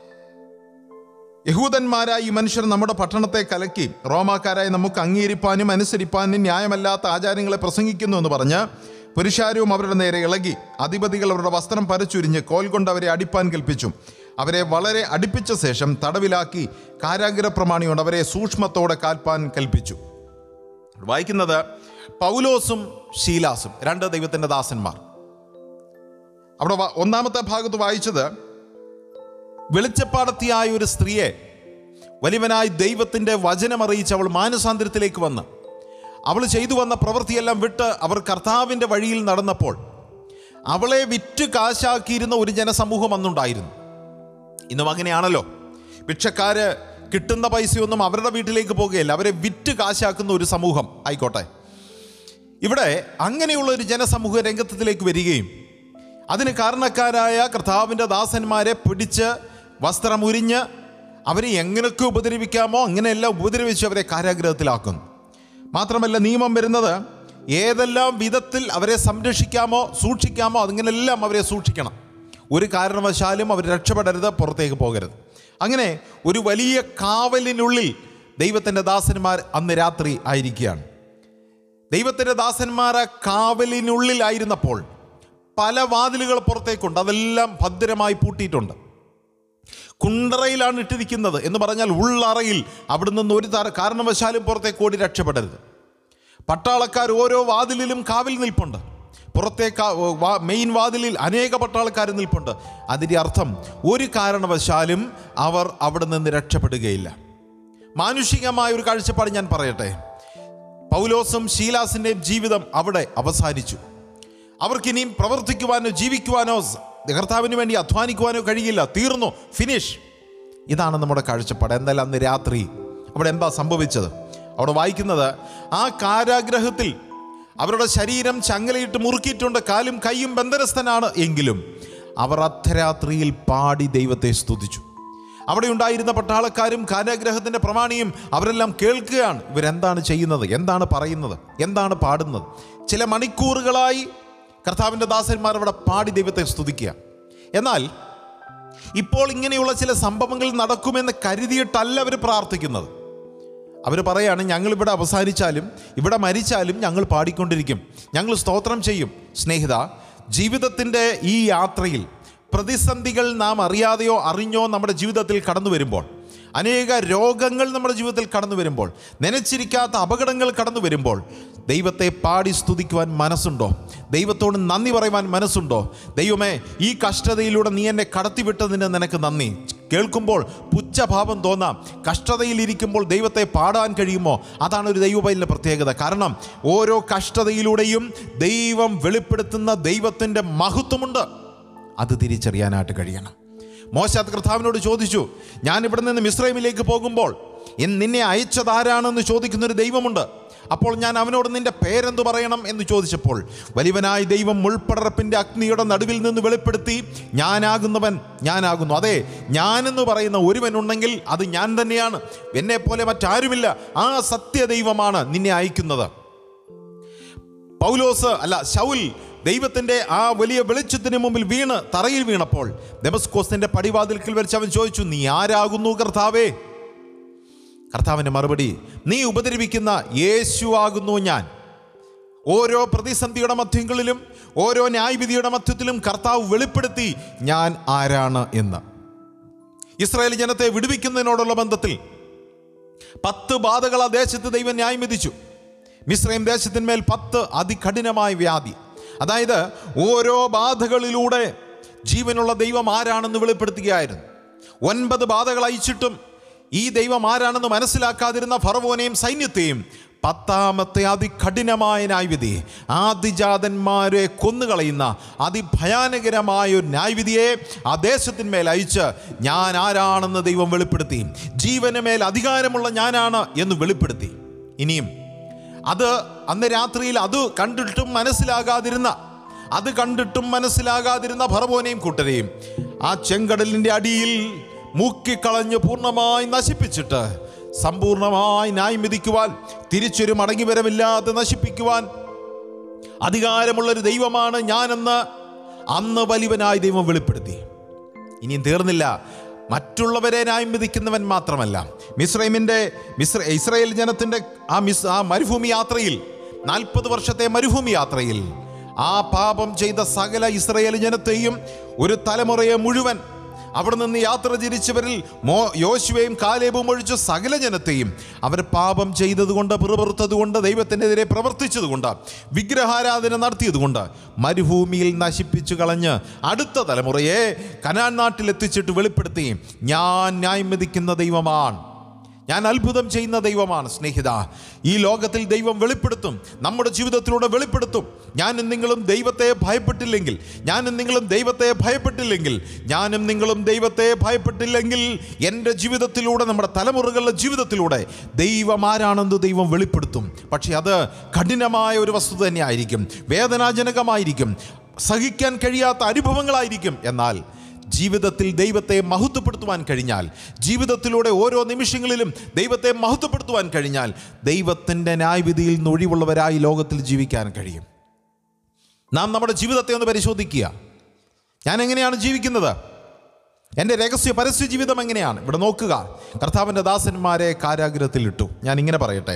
യഹൂദന്മാരായ ഈ മനുഷ്യർ നമ്മുടെ പട്ടണത്തെ കലക്കി റോമാക്കാരായി നമുക്ക് അംഗീകരിപ്പാനും അനുസരിപ്പാനും ന്യായമല്ലാത്ത ആചാരങ്ങളെ പ്രസംഗിക്കുന്നു എന്ന് പറഞ്ഞ് പുരുഷാരവും അവരുടെ നേരെ ഇളകി അധിപതികൾ അവരുടെ വസ്ത്രം പരച്ചുരിഞ്ഞ് കോൽ കൊണ്ട് അവരെ അടിപ്പാൻ കൽപ്പിച്ചു അവരെ വളരെ അടുപ്പിച്ച ശേഷം തടവിലാക്കി കാരാഗ്രഹ പ്രമാണിയോട് അവരെ സൂക്ഷ്മത്തോടെ കാൽപ്പാൻ കൽപ്പിച്ചു വായിക്കുന്നത് പൗലോസും ശീലാസും രണ്ട് ദൈവത്തിൻ്റെ ദാസന്മാർ അവിടെ വ- ഒന്നാമത്തെ ഭാഗത്ത് വായിച്ചത് വെളിച്ചപ്പാടത്തിയായ ഒരു സ്ത്രീയെ വലിയവനായി ദൈവത്തിൻ്റെ വചനമറിയിച്ച് അവൾ മാനസാന്തരത്തിലേക്ക് വന്ന് അവൾ ചെയ്തു വന്ന പ്രവൃത്തിയെല്ലാം വിട്ട് അവർ കർത്താവിൻ്റെ വഴിയിൽ നടന്നപ്പോൾ അവളെ വിറ്റ് കാശാക്കിയിരുന്ന ഒരു ജനസമൂഹം അന്നുണ്ടായിരുന്നു ഇന്നും അങ്ങനെയാണല്ലോ ഭിക്ഷക്കാര് കിട്ടുന്ന പൈസയൊന്നും അവരുടെ വീട്ടിലേക്ക് പോകുകയില്ല അവരെ വിറ്റ് കാശാക്കുന്ന ഒരു സമൂഹം ആയിക്കോട്ടെ ഇവിടെ അങ്ങനെയുള്ള ഒരു ജനസമൂഹ രംഗത്തിലേക്ക് വരികയും അതിന് കാരണക്കാരായ കർത്താവിൻ്റെ ദാസന്മാരെ പിടിച്ച് വസ്ത്രം ഉരിഞ്ഞ് അവരെ എങ്ങനെയൊക്കെ ഉപദ്രവിക്കാമോ അങ്ങനെയെല്ലാം ഉപദ്രവിച്ച് അവരെ കാരാഗ്രഹത്തിലാക്കുന്നു മാത്രമല്ല നിയമം വരുന്നത് ഏതെല്ലാം വിധത്തിൽ അവരെ സംരക്ഷിക്കാമോ സൂക്ഷിക്കാമോ അതിങ്ങനെല്ലാം അവരെ സൂക്ഷിക്കണം ഒരു കാരണവശാലും അവർ രക്ഷപ്പെടരുത് പുറത്തേക്ക് പോകരുത് അങ്ങനെ ഒരു വലിയ കാവലിനുള്ളിൽ ദൈവത്തിൻ്റെ ദാസന്മാർ അന്ന് രാത്രി ആയിരിക്കുകയാണ് ദൈവത്തിൻ്റെ ദാസന്മാർ ആ കാവലിനുള്ളിലായിരുന്നപ്പോൾ പല വാതിലുകൾ പുറത്തേക്കുണ്ട് അതെല്ലാം ഭദ്രമായി പൂട്ടിയിട്ടുണ്ട് കുണ്ടറയിലാണ് ഇട്ടിരിക്കുന്നത് എന്ന് പറഞ്ഞാൽ ഉള്ളറയിൽ അവിടെ നിന്ന് ഒരു തര കാരണവശാലും പുറത്തേക്ക് ഓടി രക്ഷപ്പെടരുത് പട്ടാളക്കാർ ഓരോ വാതിലിലും കാവൽ നിൽപ്പുണ്ട് പുറത്തെ കാ- വാ- മെയിൻ വാതിലിൽ അനേക പട്ടാളക്കാർ നിൽപ്പുണ്ട് അതിൻ്റെ അർത്ഥം ഒരു കാരണവശാലും അവർ അവിടെ നിന്ന് രക്ഷപ്പെടുകയില്ല മാനുഷികമായ ഒരു കാഴ്ചപ്പാട് ഞാൻ പറയട്ടെ പൗലോസും ശീലാസിൻ്റെയും ജീവിതം അവിടെ അവസാനിച്ചു അവർക്കിനിയും പ്രവർത്തിക്കുവാനോ ജീവിക്കുവാനോ സ- കർത്താവിന് വേണ്ടി അധ്വാനിക്കുവാനോ കഴിയില്ല തീർന്നു ഫിനിഷ് ഇതാണ് നമ്മുടെ കാഴ്ചപ്പാട് എന്തായാലും അന്ന് രാത്രി അവിടെ എന്താ സംഭവിച്ചത് അവിടെ വായിക്കുന്നത് ആ കാരാഗ്രഹത്തിൽ അവരുടെ ശരീരം ചങ്ങലയിട്ട് മുറുക്കിയിട്ടുണ്ട് കാലും കൈയും ബന്ധനസ്ഥനാണ് എങ്കിലും അവർ അർദ്ധരാത്രിയിൽ പാടി ദൈവത്തെ സ്തുതിച്ചു അവിടെ ഉണ്ടായിരുന്ന പട്ടാളക്കാരും കാരാഗ്രഹത്തിൻ്റെ പ്രമാണിയും അവരെല്ലാം കേൾക്കുകയാണ് ഇവരെന്താണ് ചെയ്യുന്നത് എന്താണ് പറയുന്നത് എന്താണ് പാടുന്നത് ചില മണിക്കൂറുകളായി കർത്താവിൻ്റെ ദാസന്മാർ അവിടെ പാടി ദൈവത്തെ സ്തുതിക്കുക എന്നാൽ ഇപ്പോൾ ഇങ്ങനെയുള്ള ചില സംഭവങ്ങൾ നടക്കുമെന്ന് കരുതിയിട്ടല്ല അവർ പ്രാർത്ഥിക്കുന്നത് അവർ പറയാണ് ഞങ്ങൾ ഇവിടെ അവസാനിച്ചാലും ഇവിടെ മരിച്ചാലും ഞങ്ങൾ പാടിക്കൊണ്ടിരിക്കും ഞങ്ങൾ സ്തോത്രം ചെയ്യും സ്നേഹിത ജീവിതത്തിൻ്റെ ഈ യാത്രയിൽ പ്രതിസന്ധികൾ നാം അറിയാതെയോ അറിഞ്ഞോ നമ്മുടെ ജീവിതത്തിൽ കടന്നു വരുമ്പോൾ അനേക രോഗങ്ങൾ നമ്മുടെ ജീവിതത്തിൽ കടന്നു വരുമ്പോൾ നനച്ചിരിക്കാത്ത അപകടങ്ങൾ കടന്നു വരുമ്പോൾ ദൈവത്തെ പാടി സ്തുതിക്കുവാൻ മനസ്സുണ്ടോ ദൈവത്തോട് നന്ദി പറയുവാൻ മനസ്സുണ്ടോ ദൈവമേ ഈ കഷ്ടതയിലൂടെ നീ എന്നെ കടത്തിവിട്ടതിന് നിനക്ക് നന്ദി കേൾക്കുമ്പോൾ പുച്ഛഭാവം തോന്നാം കഷ്ടതയിലിരിക്കുമ്പോൾ ദൈവത്തെ പാടാൻ കഴിയുമോ അതാണ് ഒരു ദൈവപൈലിൻ്റെ പ്രത്യേകത കാരണം ഓരോ കഷ്ടതയിലൂടെയും ദൈവം വെളിപ്പെടുത്തുന്ന ദൈവത്തിൻ്റെ മഹത്വമുണ്ട് അത് തിരിച്ചറിയാനായിട്ട് കഴിയണം മോശാത്ത് കർത്താവിനോട് ചോദിച്ചു ഞാൻ ഇവിടെ നിന്ന് മിശ്രൈമിലേക്ക് പോകുമ്പോൾ എൻ നിന്നെ അയച്ചതാരാണെന്ന് ചോദിക്കുന്നൊരു ദൈവമുണ്ട് അപ്പോൾ ഞാൻ അവനോട് നിന്റെ പേരെന്തു പറയണം എന്ന് ചോദിച്ചപ്പോൾ വലിയവനായ ദൈവം മുൾപ്പടർപ്പിൻ്റെ അഗ്നിയുടെ നടുവിൽ നിന്ന് വെളിപ്പെടുത്തി ഞാനാകുന്നവൻ ഞാനാകുന്നു അതെ ഞാനെന്ന് പറയുന്ന ഒരുവനുണ്ടെങ്കിൽ അത് ഞാൻ തന്നെയാണ് എന്നെ പോലെ മറ്റാരുമില്ല ആ സത്യദൈവമാണ് നിന്നെ അയക്കുന്നത് പൗലോസ് അല്ല ശൗൽ ദൈവത്തിന്റെ ആ വലിയ വെളിച്ചത്തിന് മുമ്പിൽ വീണ് തറയിൽ വീണപ്പോൾ ഡെമസ്കോസിന്റെ പടിവാതിൽക്കൽ വെച്ച് അവൻ ചോദിച്ചു നീ ആരാകുന്നു കർത്താവേ കർത്താവിൻ്റെ മറുപടി നീ ഉപദ്രവിക്കുന്ന യേശു ആകുന്നു ഞാൻ ഓരോ പ്രതിസന്ധിയുടെ മധ്യങ്ങളിലും ഓരോ ന്യായവിധിയുടെ മധ്യത്തിലും കർത്താവ് വെളിപ്പെടുത്തി ഞാൻ ആരാണ് എന്ന് ഇസ്രായേൽ ജനത്തെ വിടുവിക്കുന്നതിനോടുള്ള ബന്ധത്തിൽ പത്ത് ബാധകൾ ആ ദേശത്ത് ദൈവം ന്യായം വിധിച്ചു മിശ്രയും ദേശത്തിന്മേൽ പത്ത് അതികഠിനമായ വ്യാധി അതായത് ഓരോ ബാധകളിലൂടെ ജീവനുള്ള ദൈവം ആരാണെന്ന് വെളിപ്പെടുത്തുകയായിരുന്നു ഒൻപത് ബാധകൾ അയച്ചിട്ടും ഈ ദൈവം ആരാണെന്ന് മനസ്സിലാക്കാതിരുന്ന ഫറവോനെയും സൈന്യത്തെയും പത്താമത്തെ അതികഠിനമായ ന്യായവിധി ആദിജാതന്മാരെ കൊന്നുകളയുന്ന അതിഭയാനകരമായ ഒരു ന്യായവിധിയെ ആ ദേശത്തിന്മേൽ അയച്ച് ഞാൻ ആരാണെന്ന് ദൈവം വെളിപ്പെടുത്തി ജീവന് മേൽ അധികാരമുള്ള ഞാനാണ് എന്ന് വെളിപ്പെടുത്തി ഇനിയും അത് അന്ന് രാത്രിയിൽ അത് കണ്ടിട്ടും മനസ്സിലാകാതിരുന്ന അത് കണ്ടിട്ടും മനസ്സിലാകാതിരുന്ന ഭറവോനെയും കൂട്ടരെയും ആ ചെങ്കടലിൻ്റെ അടിയിൽ മുക്കിക്കളഞ്ഞ് പൂർണ്ണമായി നശിപ്പിച്ചിട്ട് സമ്പൂർണമായി ന്യായം വിധിക്കുവാൻ തിരിച്ചൊരു മടങ്ങിവരമില്ലാതെ നശിപ്പിക്കുവാൻ അധികാരമുള്ളൊരു ദൈവമാണ് ഞാനെന്ന് അന്ന് വലിയവനായി ദൈവം വെളിപ്പെടുത്തി ഇനിയും തീർന്നില്ല മറ്റുള്ളവരെ ന്യായം വിധിക്കുന്നവൻ മാത്രമല്ല മിസ്രൈമിൻ്റെ മിസ്ര ഇസ്രായേൽ ജനത്തിൻ്റെ ആ മിസ് ആ മരുഭൂമി യാത്രയിൽ നാൽപ്പത് വർഷത്തെ മരുഭൂമി യാത്രയിൽ ആ പാപം ചെയ്ത സകല ഇസ്രായേൽ ജനത്തെയും ഒരു തലമുറയെ മുഴുവൻ അവിടെ നിന്ന് യാത്ര തിരിച്ചവരിൽ മോ യോശുവയും കാലേബും ഒഴിച്ച് സകല ജനത്തെയും അവർ പാപം ചെയ്തതുകൊണ്ട് പിറുപിറുത്തതുകൊണ്ട് ദൈവത്തിനെതിരെ പ്രവർത്തിച്ചതുകൊണ്ട് വിഗ്രഹാരാധന നടത്തിയതുകൊണ്ട് മരുഭൂമിയിൽ നശിപ്പിച്ചു കളഞ്ഞ് അടുത്ത തലമുറയെ കനാൻ നാട്ടിലെത്തിച്ചിട്ട് വെളിപ്പെടുത്തി ഞാൻ ന്യായം വിധിക്കുന്ന ദൈവമാണ് ഞാൻ അത്ഭുതം ചെയ്യുന്ന ദൈവമാണ് സ്നേഹിത ഈ ലോകത്തിൽ ദൈവം വെളിപ്പെടുത്തും നമ്മുടെ ജീവിതത്തിലൂടെ വെളിപ്പെടുത്തും ഞാനും നിങ്ങളും ദൈവത്തെ ഭയപ്പെട്ടില്ലെങ്കിൽ ഞാനും നിങ്ങളും ദൈവത്തെ ഭയപ്പെട്ടില്ലെങ്കിൽ ഞാനും നിങ്ങളും ദൈവത്തെ ഭയപ്പെട്ടില്ലെങ്കിൽ എൻ്റെ ജീവിതത്തിലൂടെ നമ്മുടെ തലമുറകളുടെ ജീവിതത്തിലൂടെ ദൈവം ആരാണെന്ന് ദൈവം വെളിപ്പെടുത്തും പക്ഷേ അത് കഠിനമായ ഒരു വസ്തുത തന്നെയായിരിക്കും വേദനാജനകമായിരിക്കും സഹിക്കാൻ കഴിയാത്ത അനുഭവങ്ങളായിരിക്കും എന്നാൽ ജീവിതത്തിൽ ദൈവത്തെ മഹത്വപ്പെടുത്തുവാൻ കഴിഞ്ഞാൽ ജീവിതത്തിലൂടെ ഓരോ നിമിഷങ്ങളിലും ദൈവത്തെ മഹത്വപ്പെടുത്തുവാൻ കഴിഞ്ഞാൽ ദൈവത്തിൻ്റെ ന്യായവിധിയിൽ നിന്ന് ഒഴിവുള്ളവരായി ലോകത്തിൽ ജീവിക്കാൻ കഴിയും നാം നമ്മുടെ ജീവിതത്തെ ഒന്ന് പരിശോധിക്കുക ഞാൻ എങ്ങനെയാണ് ജീവിക്കുന്നത് എൻ്റെ രഹസ്യ പരസ്യ ജീവിതം എങ്ങനെയാണ് ഇവിടെ നോക്കുക കർത്താവിൻ്റെ ദാസന്മാരെ കാരാഗ്രഹത്തിലിട്ടു ഞാൻ ഇങ്ങനെ പറയട്ടെ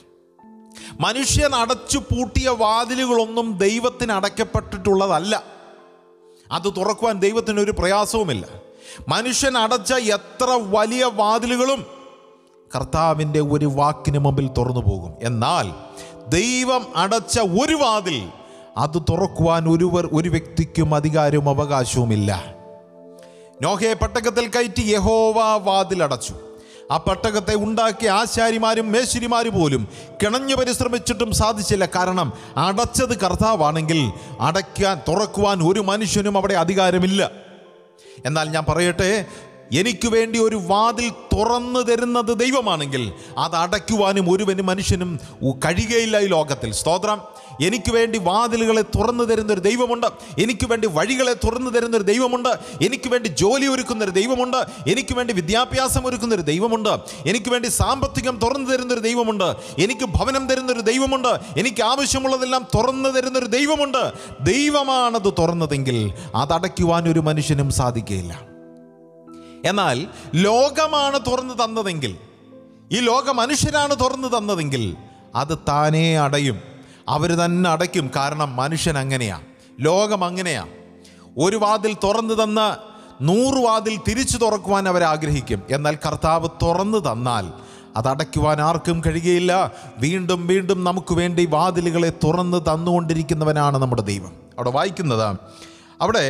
മനുഷ്യൻ അടച്ചു പൂട്ടിയ വാതിലുകളൊന്നും ദൈവത്തിന് അടയ്ക്കപ്പെട്ടിട്ടുള്ളതല്ല അത് തുറക്കുവാൻ ദൈവത്തിന് ഒരു പ്രയാസവുമില്ല മനുഷ്യൻ അടച്ച എത്ര വലിയ വാതിലുകളും കർത്താവിൻ്റെ ഒരു വാക്കിന് മുമ്പിൽ തുറന്നു പോകും എന്നാൽ ദൈവം അടച്ച ഒരു വാതിൽ അത് തുറക്കുവാൻ ഒരുവർ ഒരു വ്യക്തിക്കും അധികാരവും അവകാശവുമില്ല നോഹയെ പട്ടകത്തിൽ കയറ്റി യഹോവ വാതിലടച്ചു ആ പട്ടകത്തെ ഉണ്ടാക്കിയ ആശാരിമാരും മേശിരിമാരും പോലും കിണഞ്ഞു പരിശ്രമിച്ചിട്ടും സാധിച്ചില്ല കാരണം അടച്ചത് കർത്താവാണെങ്കിൽ അടയ്ക്കാൻ തുറക്കുവാൻ ഒരു മനുഷ്യനും അവിടെ അധികാരമില്ല എന്നാൽ ഞാൻ പറയട്ടെ എനിക്ക് വേണ്ടി ഒരു വാതിൽ തുറന്നു തരുന്നത് ദൈവമാണെങ്കിൽ അത് അടയ്ക്കുവാനും ഒരുവനും മനുഷ്യനും ഉ- കഴിയുകയില്ല ഈ ലോകത്തിൽ സ്തോത്രം എനിക്ക് വേണ്ടി വാതിലുകളെ തുറന്നു തരുന്ന ഒരു ദൈവമുണ്ട് എനിക്ക് വേണ്ടി വഴികളെ തുറന്നു തരുന്ന ഒരു ദൈവമുണ്ട് എനിക്ക് വേണ്ടി ജോലി ഒരുക്കുന്ന ഒരു ദൈവമുണ്ട് എനിക്ക് വേണ്ടി വിദ്യാഭ്യാസം ഒരുക്കുന്ന ഒരു ദൈവമുണ്ട് എനിക്ക് വേണ്ടി സാമ്പത്തികം തുറന്നു തരുന്ന ഒരു ദൈവമുണ്ട് എനിക്ക് ഭവനം തരുന്ന ഒരു ദൈവമുണ്ട് എനിക്ക് ആവശ്യമുള്ളതെല്ലാം തുറന്നു തരുന്ന ഒരു ദൈവമുണ്ട് ദൈവമാണത് തുറന്നതെങ്കിൽ അതടയ്ക്കുവാൻ ഒരു മനുഷ്യനും സാധിക്കുകയില്ല എന്നാൽ ലോകമാണ് തുറന്നു തന്നതെങ്കിൽ ഈ ലോക മനുഷ്യരാണ് തുറന്നു തന്നതെങ്കിൽ അത് താനേ അടയും അവർ തന്നെ അടയ്ക്കും കാരണം മനുഷ്യൻ അങ്ങനെയാണ് ലോകം അങ്ങനെയാണ് ഒരു വാതിൽ തുറന്നു തന്ന് നൂറ് വാതിൽ തിരിച്ചു തുറക്കുവാൻ അവർ ആഗ്രഹിക്കും എന്നാൽ കർത്താവ് തുറന്നു തന്നാൽ അത് അടയ്ക്കുവാൻ ആർക്കും കഴിയുകയില്ല വീണ്ടും വീണ്ടും നമുക്ക് വേണ്ടി വാതിലുകളെ തുറന്ന് തന്നുകൊണ്ടിരിക്കുന്നവനാണ് നമ്മുടെ ദൈവം അവിടെ വായിക്കുന്നത് അവിടെ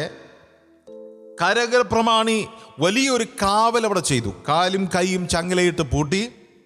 കരകര പ്രമാണി വലിയൊരു കാവൽ അവിടെ ചെയ്തു കാലും കൈയും ചങ്ങലയിട്ട് പൂട്ടി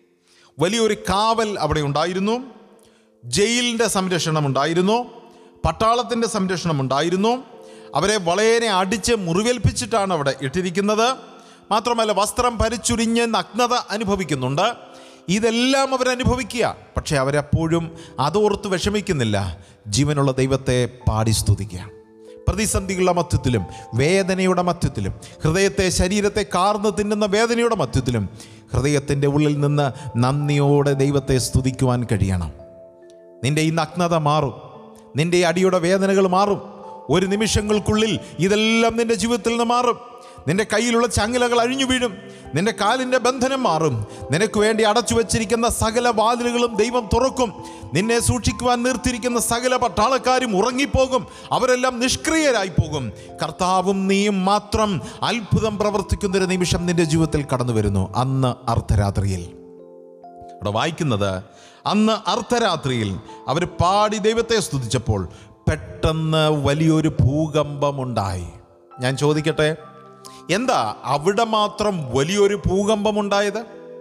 വലിയൊരു കാവൽ അവിടെ ഉണ്ടായിരുന്നു ജയിലിൻ്റെ സംരക്ഷണം ഉണ്ടായിരുന്നു പട്ടാളത്തിൻ്റെ സംരക്ഷണം ഉണ്ടായിരുന്നു അവരെ വളരെ അടിച്ച് മുറിവേൽപ്പിച്ചിട്ടാണ് അവിടെ ഇട്ടിരിക്കുന്നത് മാത്രമല്ല വസ്ത്രം പരിച്ചുരിഞ്ഞ് നഗ്നത അനുഭവിക്കുന്നുണ്ട് ഇതെല്ലാം അവരനുഭവിക്കുക പക്ഷേ അവരെപ്പോഴും അതോർത്ത് വിഷമിക്കുന്നില്ല ജീവനുള്ള ദൈവത്തെ പാടി സ്തുതിക്കുക പ്രതിസന്ധികളുടെ മധ്യത്തിലും വേദനയുടെ മധ്യത്തിലും ഹൃദയത്തെ ശരീരത്തെ കാർന്ന് തിന്നുന്ന വേദനയുടെ മധ്യത്തിലും ഹൃദയത്തിൻ്റെ ഉള്ളിൽ നിന്ന് നന്ദിയോടെ ദൈവത്തെ സ്തുതിക്കുവാൻ കഴിയണം നിന്റെ ഈ നഗ്നത മാറും നിന്റെ ഈ അടിയുടെ വേദനകൾ മാറും ഒരു നിമിഷങ്ങൾക്കുള്ളിൽ ഇതെല്ലാം നിന്റെ ജീവിതത്തിൽ നിന്ന് മാറും നിന്റെ കയ്യിലുള്ള ചങ്ങലകൾ അഴിഞ്ഞു വീഴും നിന്റെ കാലിൻ്റെ ബന്ധനം മാറും നിനക്ക് വേണ്ടി അടച്ചു വച്ചിരിക്കുന്ന സകല വാതിലുകളും ദൈവം തുറക്കും നിന്നെ സൂക്ഷിക്കുവാൻ നിർത്തിയിരിക്കുന്ന സകല പട്ടാളക്കാരും ഉറങ്ങിപ്പോകും അവരെല്ലാം നിഷ്ക്രിയരായി പോകും കർത്താവും നീയും മാത്രം അത്ഭുതം പ്രവർത്തിക്കുന്നൊരു നിമിഷം നിന്റെ ജീവിതത്തിൽ കടന്നു വരുന്നു അന്ന് അർദ്ധരാത്രിയിൽ അവിടെ വായിക്കുന്നത് അന്ന് അർദ്ധരാത്രിയിൽ അവർ പാടി ദൈവത്തെ സ്തുതിച്ചപ്പോൾ പെട്ടെന്ന് വലിയൊരു ഭൂകമ്പമുണ്ടായി ഞാൻ ചോദിക്കട്ടെ എന്താ അവിടെ മാത്രം വലിയൊരു ഭൂകമ്പമുണ്ടായത്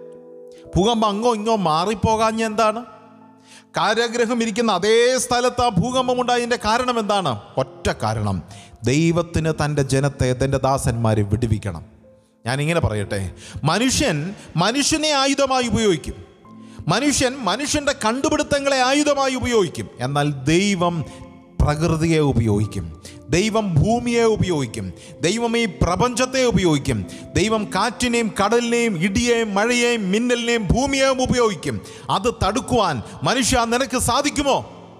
ഭൂകമ്പം അങ്ങോ ഇങ്ങോ മാറിപ്പോകാഞ്ഞ എന്താണ് കാരാഗ്രഹം ഇരിക്കുന്ന അതേ സ്ഥലത്ത് ആ ഭൂകമ്പം ഉണ്ടായതിൻ്റെ കാരണം എന്താണ് ഒറ്റ കാരണം ദൈവത്തിന് തൻ്റെ ജനത്തെ തൻ്റെ ദാസന്മാരെ വിടുവിക്കണം ഞാനിങ്ങനെ പറയട്ടെ മനുഷ്യൻ മനുഷ്യനെ ആയുധമായി ഉപയോഗിക്കും മനുഷ്യൻ മനുഷ്യൻ്റെ കണ്ടുപിടുത്തങ്ങളെ ആയുധമായി ഉപയോഗിക്കും എന്നാൽ ദൈവം പ്രകൃതിയെ ഉപയോഗിക്കും ദൈവം ഭൂമിയെ ഉപയോഗിക്കും ദൈവം ഈ പ്രപഞ്ചത്തെ ഉപയോഗിക്കും ദൈവം കാറ്റിനെയും കടലിനെയും ഇടിയെയും മഴയെയും മിന്നലിനെയും ഭൂമിയെയും ഉപയോഗിക്കും അത് തടുക്കുവാൻ മനുഷ്യ നിനക്ക് സാധിക്കുമോ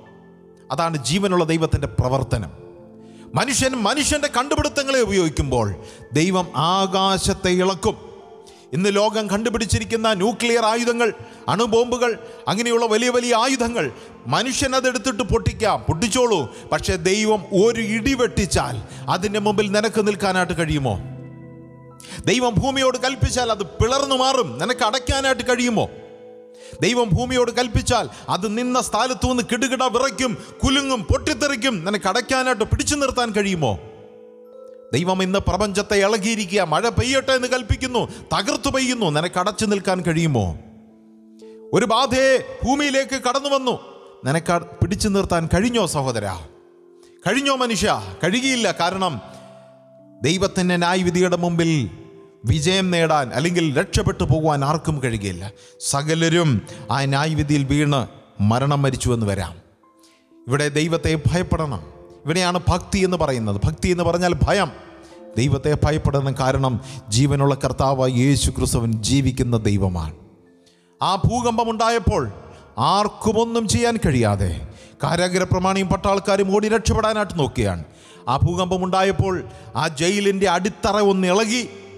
അതാണ് ജീവനുള്ള ദൈവത്തിൻ്റെ പ്രവർത്തനം മനുഷ്യൻ മനുഷ്യൻ്റെ കണ്ടുപിടുത്തങ്ങളെ ഉപയോഗിക്കുമ്പോൾ ദൈവം ആകാശത്തെ ഇളക്കും ഇന്ന് ലോകം കണ്ടുപിടിച്ചിരിക്കുന്ന ന്യൂക്ലിയർ ആയുധങ്ങൾ അണുബോംബുകൾ അങ്ങനെയുള്ള വലിയ വലിയ ആയുധങ്ങൾ മനുഷ്യൻ അതെടുത്തിട്ട് പൊട്ടിക്കാം പൊട്ടിച്ചോളൂ പക്ഷേ ദൈവം ഒരു ഇടി വെട്ടിച്ചാൽ അതിൻ്റെ മുമ്പിൽ നിനക്ക് നിൽക്കാനായിട്ട് കഴിയുമോ ദൈവം ഭൂമിയോട് കൽപ്പിച്ചാൽ അത് പിളർന്നു മാറും നിനക്ക് അടയ്ക്കാനായിട്ട് കഴിയുമോ ദൈവം ഭൂമിയോട് കൽപ്പിച്ചാൽ അത് നിന്ന സ്ഥലത്തു നിന്ന് കിടുകിട വിറയ്ക്കും കുലുങ്ങും പൊട്ടിത്തെറിക്കും നിനക്ക് അടയ്ക്കാനായിട്ട് പിടിച്ചു നിർത്താൻ കഴിയുമോ ദൈവം ഇന്ന് പ്രപഞ്ചത്തെ ഇളകിയിരിക്കുക മഴ പെയ്യട്ടെ എന്ന് കൽപ്പിക്കുന്നു തകർത്തു പെയ്യുന്നു നിനക്ക് അടച്ചു നിൽക്കാൻ കഴിയുമോ ഒരു ബാധയെ ഭൂമിയിലേക്ക് കടന്നു വന്നു നിനക്ക് അ- പിടിച്ചു നിർത്താൻ കഴിഞ്ഞോ സഹോദര കഴിഞ്ഞോ മനുഷ്യ കഴിയുകയില്ല കാരണം ദൈവത്തിൻ്റെ ന്യായവിധിയുടെ മുമ്പിൽ വിജയം നേടാൻ അല്ലെങ്കിൽ രക്ഷപ്പെട്ടു പോകുവാൻ ആർക്കും കഴിയുകയില്ല സകലരും ആ ന്യായവിധിയിൽ വീണ് മരണം മരിച്ചുവെന്ന് വരാം ഇവിടെ ദൈവത്തെ ഭയപ്പെടണം ഇവിടെയാണ് ഭക്തി എന്ന് പറയുന്നത് ഭക്തി എന്ന് പറഞ്ഞാൽ ഭയം ദൈവത്തെ ഭയപ്പെടണം കാരണം ജീവനുള്ള കർത്താവ് യേശു ക്രിസ്തുവൻ ജീവിക്കുന്ന ദൈവമാണ് ആ ഭൂകമ്പം ഉണ്ടായപ്പോൾ ആർക്കുമൊന്നും ചെയ്യാൻ കഴിയാതെ കാരാഗ്രഹ പ്രമാണിയും പട്ടാൾക്കാരും ഓടി രക്ഷപ്പെടാനായിട്ട് നോക്കുകയാണ് ആ ഭൂകമ്പം ഉണ്ടായപ്പോൾ ആ ജയിലിൻ്റെ അടിത്തറ ഒന്ന് ഇളകി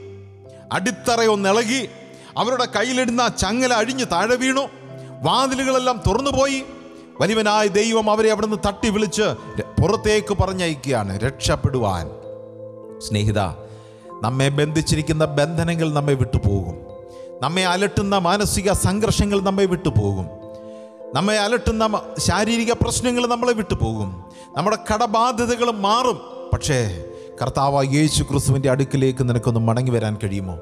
അടിത്തറയൊന്നിളകി അവരുടെ കയ്യിലിടുന്ന ചങ്ങല അഴിഞ്ഞ് താഴെ വീണു വാതിലുകളെല്ലാം തുറന്നുപോയി വലിയവനായ ദൈവം അവരെ അവിടെ നിന്ന് തട്ടി വിളിച്ച് ര- പുറത്തേക്ക് പറഞ്ഞയക്കുകയാണ് രക്ഷപ്പെടുവാൻ സ്നേഹിത നമ്മെ ബന്ധിച്ചിരിക്കുന്ന ബന്ധനങ്ങൾ നമ്മെ വിട്ടുപോകും നമ്മെ അലട്ടുന്ന മാനസിക സംഘർഷങ്ങൾ നമ്മെ വിട്ടുപോകും നമ്മെ അലട്ടുന്ന മ- ശാരീരിക പ്രശ്നങ്ങൾ നമ്മളെ വിട്ടുപോകും നമ്മുടെ കടബാധ്യതകൾ മാറും പക്ഷേ കർത്താവ് യേശു ക്രിസ്തുവിൻ്റെ അടുക്കിലേക്ക് നിനക്കൊന്ന് മടങ്ങി വരാൻ കഴിയുമോ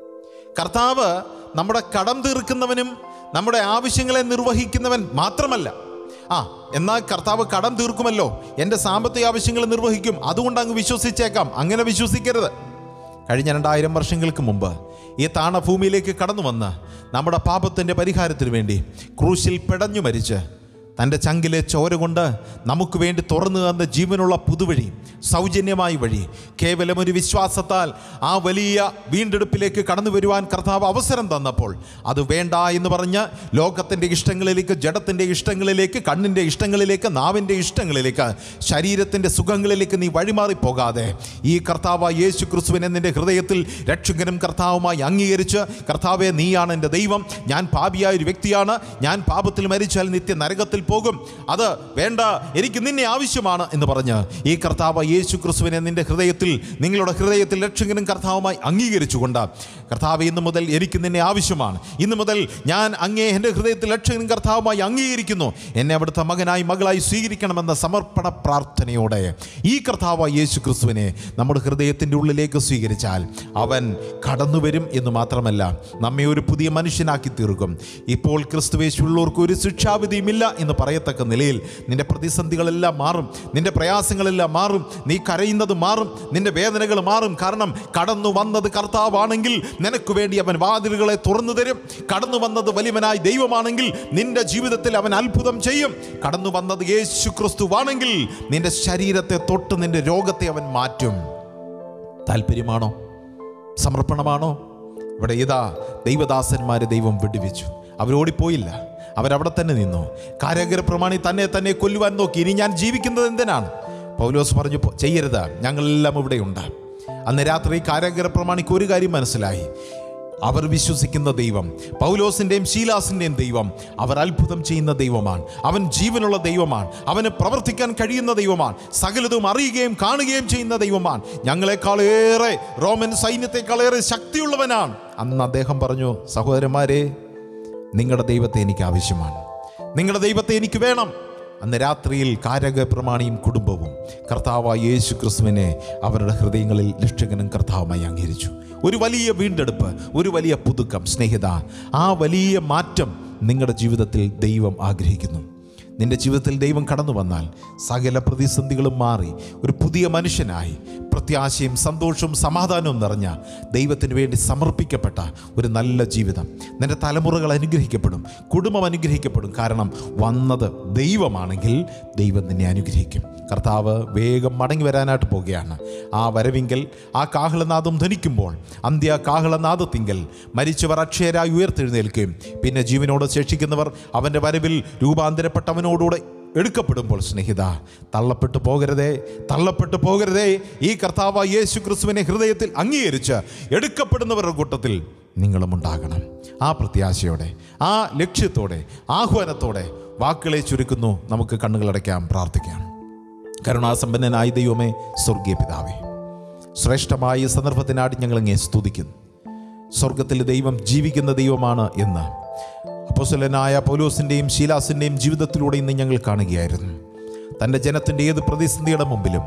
കർത്താവ് നമ്മുടെ കടം തീർക്കുന്നവനും നമ്മുടെ ആവശ്യങ്ങളെ നിർവഹിക്കുന്നവൻ മാത്രമല്ല ആ എന്നാൽ കർത്താവ് കടം തീർക്കുമല്ലോ എൻ്റെ സാമ്പത്തിക ആവശ്യങ്ങൾ നിർവഹിക്കും അതുകൊണ്ട് അങ്ങ് വിശ്വസിച്ചേക്കാം അങ്ങനെ വിശ്വസിക്കരുത് കഴിഞ്ഞ രണ്ടായിരം വർഷങ്ങൾക്ക് മുമ്പ് ഈ താണഭൂമിയിലേക്ക് കടന്നു വന്ന് നമ്മുടെ പാപത്തിൻ്റെ പരിഹാരത്തിന് വേണ്ടി ക്രൂശിൽ പിടഞ്ഞു മരിച്ച് തൻ്റെ ചങ്കിലെ ചോര കൊണ്ട് നമുക്ക് വേണ്ടി തുറന്നു തന്ന ജീവനുള്ള പുതുവഴി സൗജന്യമായ വഴി കേവലം ഒരു വിശ്വാസത്താൽ ആ വലിയ വീണ്ടെടുപ്പിലേക്ക് കടന്നു വരുവാൻ കർത്താവ് അവസരം തന്നപ്പോൾ അത് വേണ്ട എന്ന് പറഞ്ഞ് ലോകത്തിൻ്റെ ഇഷ്ടങ്ങളിലേക്ക് ജഡത്തിൻ്റെ ഇഷ്ടങ്ങളിലേക്ക് കണ്ണിൻ്റെ ഇഷ്ടങ്ങളിലേക്ക് നാവിൻ്റെ ഇഷ്ടങ്ങളിലേക്ക് ശരീരത്തിൻ്റെ സുഖങ്ങളിലേക്ക് നീ വഴിമാറി പോകാതെ ഈ കർത്താവ് യേശു ക്രിസ്തുവിനെ നിന്റെ ഹൃദയത്തിൽ രക്ഷകനും കർത്താവുമായി അംഗീകരിച്ച് കർത്താവെ നീയാണ് എൻ്റെ ദൈവം ഞാൻ പാപിയായ ഒരു വ്യക്തിയാണ് ഞാൻ പാപത്തിൽ മരിച്ചാൽ നിത്യ നരകത്തിൽ പോകും അത് വേണ്ട എനിക്ക് നിന്നെ ആവശ്യമാണ് എന്ന് പറഞ്ഞ് ഈ കർത്താവ് യേശു ക്രിസ്തുവിനെ നിന്റെ ഹൃദയത്തിൽ നിങ്ങളുടെ ഹൃദയത്തിൽ രക്ഷകനും കർത്താവുമായി അംഗീകരിച്ചുകൊണ്ട് കർത്താവ് ഇന്ന് മുതൽ എനിക്ക് നിന്നെ ആവശ്യമാണ് ഇന്ന് മുതൽ ഞാൻ അങ്ങേ എൻ്റെ ഹൃദയത്തിൽ രക്ഷകനും കർത്താവുമായി അംഗീകരിക്കുന്നു എന്നെ അവിടുത്തെ മകനായി മകളായി സ്വീകരിക്കണമെന്ന സമർപ്പണ പ്രാർത്ഥനയോടെ ഈ കർത്താവ് യേശു ക്രിസ്തുവിനെ നമ്മുടെ ഹൃദയത്തിൻ്റെ ഉള്ളിലേക്ക് സ്വീകരിച്ചാൽ അവൻ കടന്നു വരും എന്ന് മാത്രമല്ല നമ്മെ ഒരു പുതിയ മനുഷ്യനാക്കി തീർക്കും ഇപ്പോൾ ക്രിസ്തുവേശുള്ളവർക്ക് ഒരു ശിക്ഷാവിധിയുമില്ല എന്ന് പറയത്തക്ക നിലയിൽ നിന്റെ പ്രതിസന്ധികളെല്ലാം മാറും നിന്റെ പ്രയാസങ്ങളെല്ലാം മാറും നീ കരയുന്നത് മാറും നിന്റെ വേദനകൾ മാറും കാരണം കടന്നു വന്നത് കർത്താവാണെങ്കിൽ നിനക്ക് വേണ്ടി അവൻ വാതിലുകളെ തുറന്നു തരും കടന്നു വന്നത് വലിയവനായി ദൈവമാണെങ്കിൽ നിന്റെ ജീവിതത്തിൽ അവൻ അത്ഭുതം ചെയ്യും കടന്നു വന്നത് യേശു ക്രിസ്തുവാണെങ്കിൽ നിന്റെ ശരീരത്തെ തൊട്ട് നിന്റെ രോഗത്തെ അവൻ മാറ്റും താല്പര്യമാണോ സമർപ്പണമാണോ ഇവിടെ ഇതാ ദൈവദാസന്മാരെ ദൈവം വെടിവെച്ചു അവരോടിപ്പോയില്ല അവരവിടെ തന്നെ നിന്നു കാരാഗ്രഹ പ്രമാണി തന്നെ തന്നെ കൊല്ലുവാൻ നോക്കി ഇനി ഞാൻ ജീവിക്കുന്നത് എന്തിനാണ് പൗലോസ് പറഞ്ഞു "പോ- ചെയ്യരുത് ഞങ്ങളെല്ലാം ഇവിടെയുണ്ട് അന്ന് രാത്രി കാരാഗ്രഹ പ്രമാണിക്ക് ഒരു കാര്യം മനസ്സിലായി അവർ വിശ്വസിക്കുന്ന ദൈവം പൗലോസിൻ്റെയും ശീലാസിൻ്റെയും ദൈവം അവർ അത്ഭുതം ചെയ്യുന്ന ദൈവമാണ് അവൻ ജീവനുള്ള ദൈവമാണ് അവന് പ്രവർത്തിക്കാൻ കഴിയുന്ന ദൈവമാണ് സകലതും അറിയുകയും കാണുകയും ചെയ്യുന്ന ദൈവമാണ് ഞങ്ങളെക്കാളേറെ റോമൻ സൈന്യത്തെക്കാളേറെ ശക്തിയുള്ളവനാണ് അന്ന് അദ്ദേഹം പറഞ്ഞു സഹോദരന്മാരെ നിങ്ങളുടെ ദൈവത്തെ എനിക്ക് ആവശ്യമാണ് നിങ്ങളുടെ ദൈവത്തെ എനിക്ക് വേണം അന്ന് രാത്രിയിൽ കാരക പ്രമാണിയും കുടുംബവും കർത്താവായ യേശു ക്രിസ്തുവിനെ അവരുടെ ഹൃദയങ്ങളിൽ രക്ഷകനും കർത്താവുമായി അംഗീകരിച്ചു ഒരു വലിയ വീണ്ടെടുപ്പ് ഒരു വലിയ പുതുക്കം സ്നേഹിത ആ വലിയ മാറ്റം നിങ്ങളുടെ ജീവിതത്തിൽ ദൈവം ആഗ്രഹിക്കുന്നു നിന്റെ ജീവിതത്തിൽ ദൈവം കടന്നു വന്നാൽ സകല പ്രതിസന്ധികളും മാറി ഒരു പുതിയ മനുഷ്യനായി പ്രത്യാശയും സന്തോഷവും സമാധാനവും നിറഞ്ഞ ദൈവത്തിന് വേണ്ടി സമർപ്പിക്കപ്പെട്ട ഒരു നല്ല ജീവിതം നിന്റെ തലമുറകൾ അനുഗ്രഹിക്കപ്പെടും കുടുംബം അനുഗ്രഹിക്കപ്പെടും കാരണം വന്നത് ദൈവമാണെങ്കിൽ ദൈവം നിന്നെ അനുഗ്രഹിക്കും കർത്താവ് വേഗം മടങ്ങി വരാനായിട്ട് പോവുകയാണ് ആ വരവിങ്കൽ ആ കാഹളനാദം ധനിക്കുമ്പോൾ അന്ത്യ കാഹളനാദത്തിങ്കൽ മരിച്ചവർ അക്ഷയരായി ഉയർത്തെഴുന്നേൽക്കുകയും പിന്നെ ജീവനോട് ശേഷിക്കുന്നവർ അവൻ്റെ വരവിൽ രൂപാന്തരപ്പെട്ടവനോടുകൂടെ എടുക്കപ്പെടുമ്പോൾ സ്നേഹിത തള്ളപ്പെട്ടു പോകരുതേ തള്ളപ്പെട്ടു പോകരുതേ ഈ കർത്താവ് യേശു ക്രിസ്തുവിനെ ഹൃദയത്തിൽ അംഗീകരിച്ച് എടുക്കപ്പെടുന്നവരുടെ കൂട്ടത്തിൽ നിങ്ങളും ഉണ്ടാകണം ആ പ്രത്യാശയോടെ ആ ലക്ഷ്യത്തോടെ ആഹ്വാനത്തോടെ വാക്കുകളെ ചുരുക്കുന്നു നമുക്ക് കണ്ണുകളടയ്ക്കാം പ്രാർത്ഥിക്കാം കരുണാസമ്പന്നനായ ദൈവമേ സ്വർഗീയ പിതാവേ ശ്രേഷ്ഠമായ ഈ സന്ദർഭത്തിനായിട്ട് ഞങ്ങൾ അങ്ങേ സ്തുതിക്കുന്നു സ്വർഗത്തിൽ ദൈവം ജീവിക്കുന്ന ദൈവമാണ് എന്ന് അപ്പോസ്തലനായ പൗലോസിൻ്റെയും ശീലാസിൻ്റെയും ജീവിതത്തിലൂടെ ഇന്ന് ഞങ്ങൾ കാണുകയായിരുന്നു തൻ്റെ ജനത്തിൻ്റെ ഏത് പ്രതിസന്ധിയുടെ മുമ്പിലും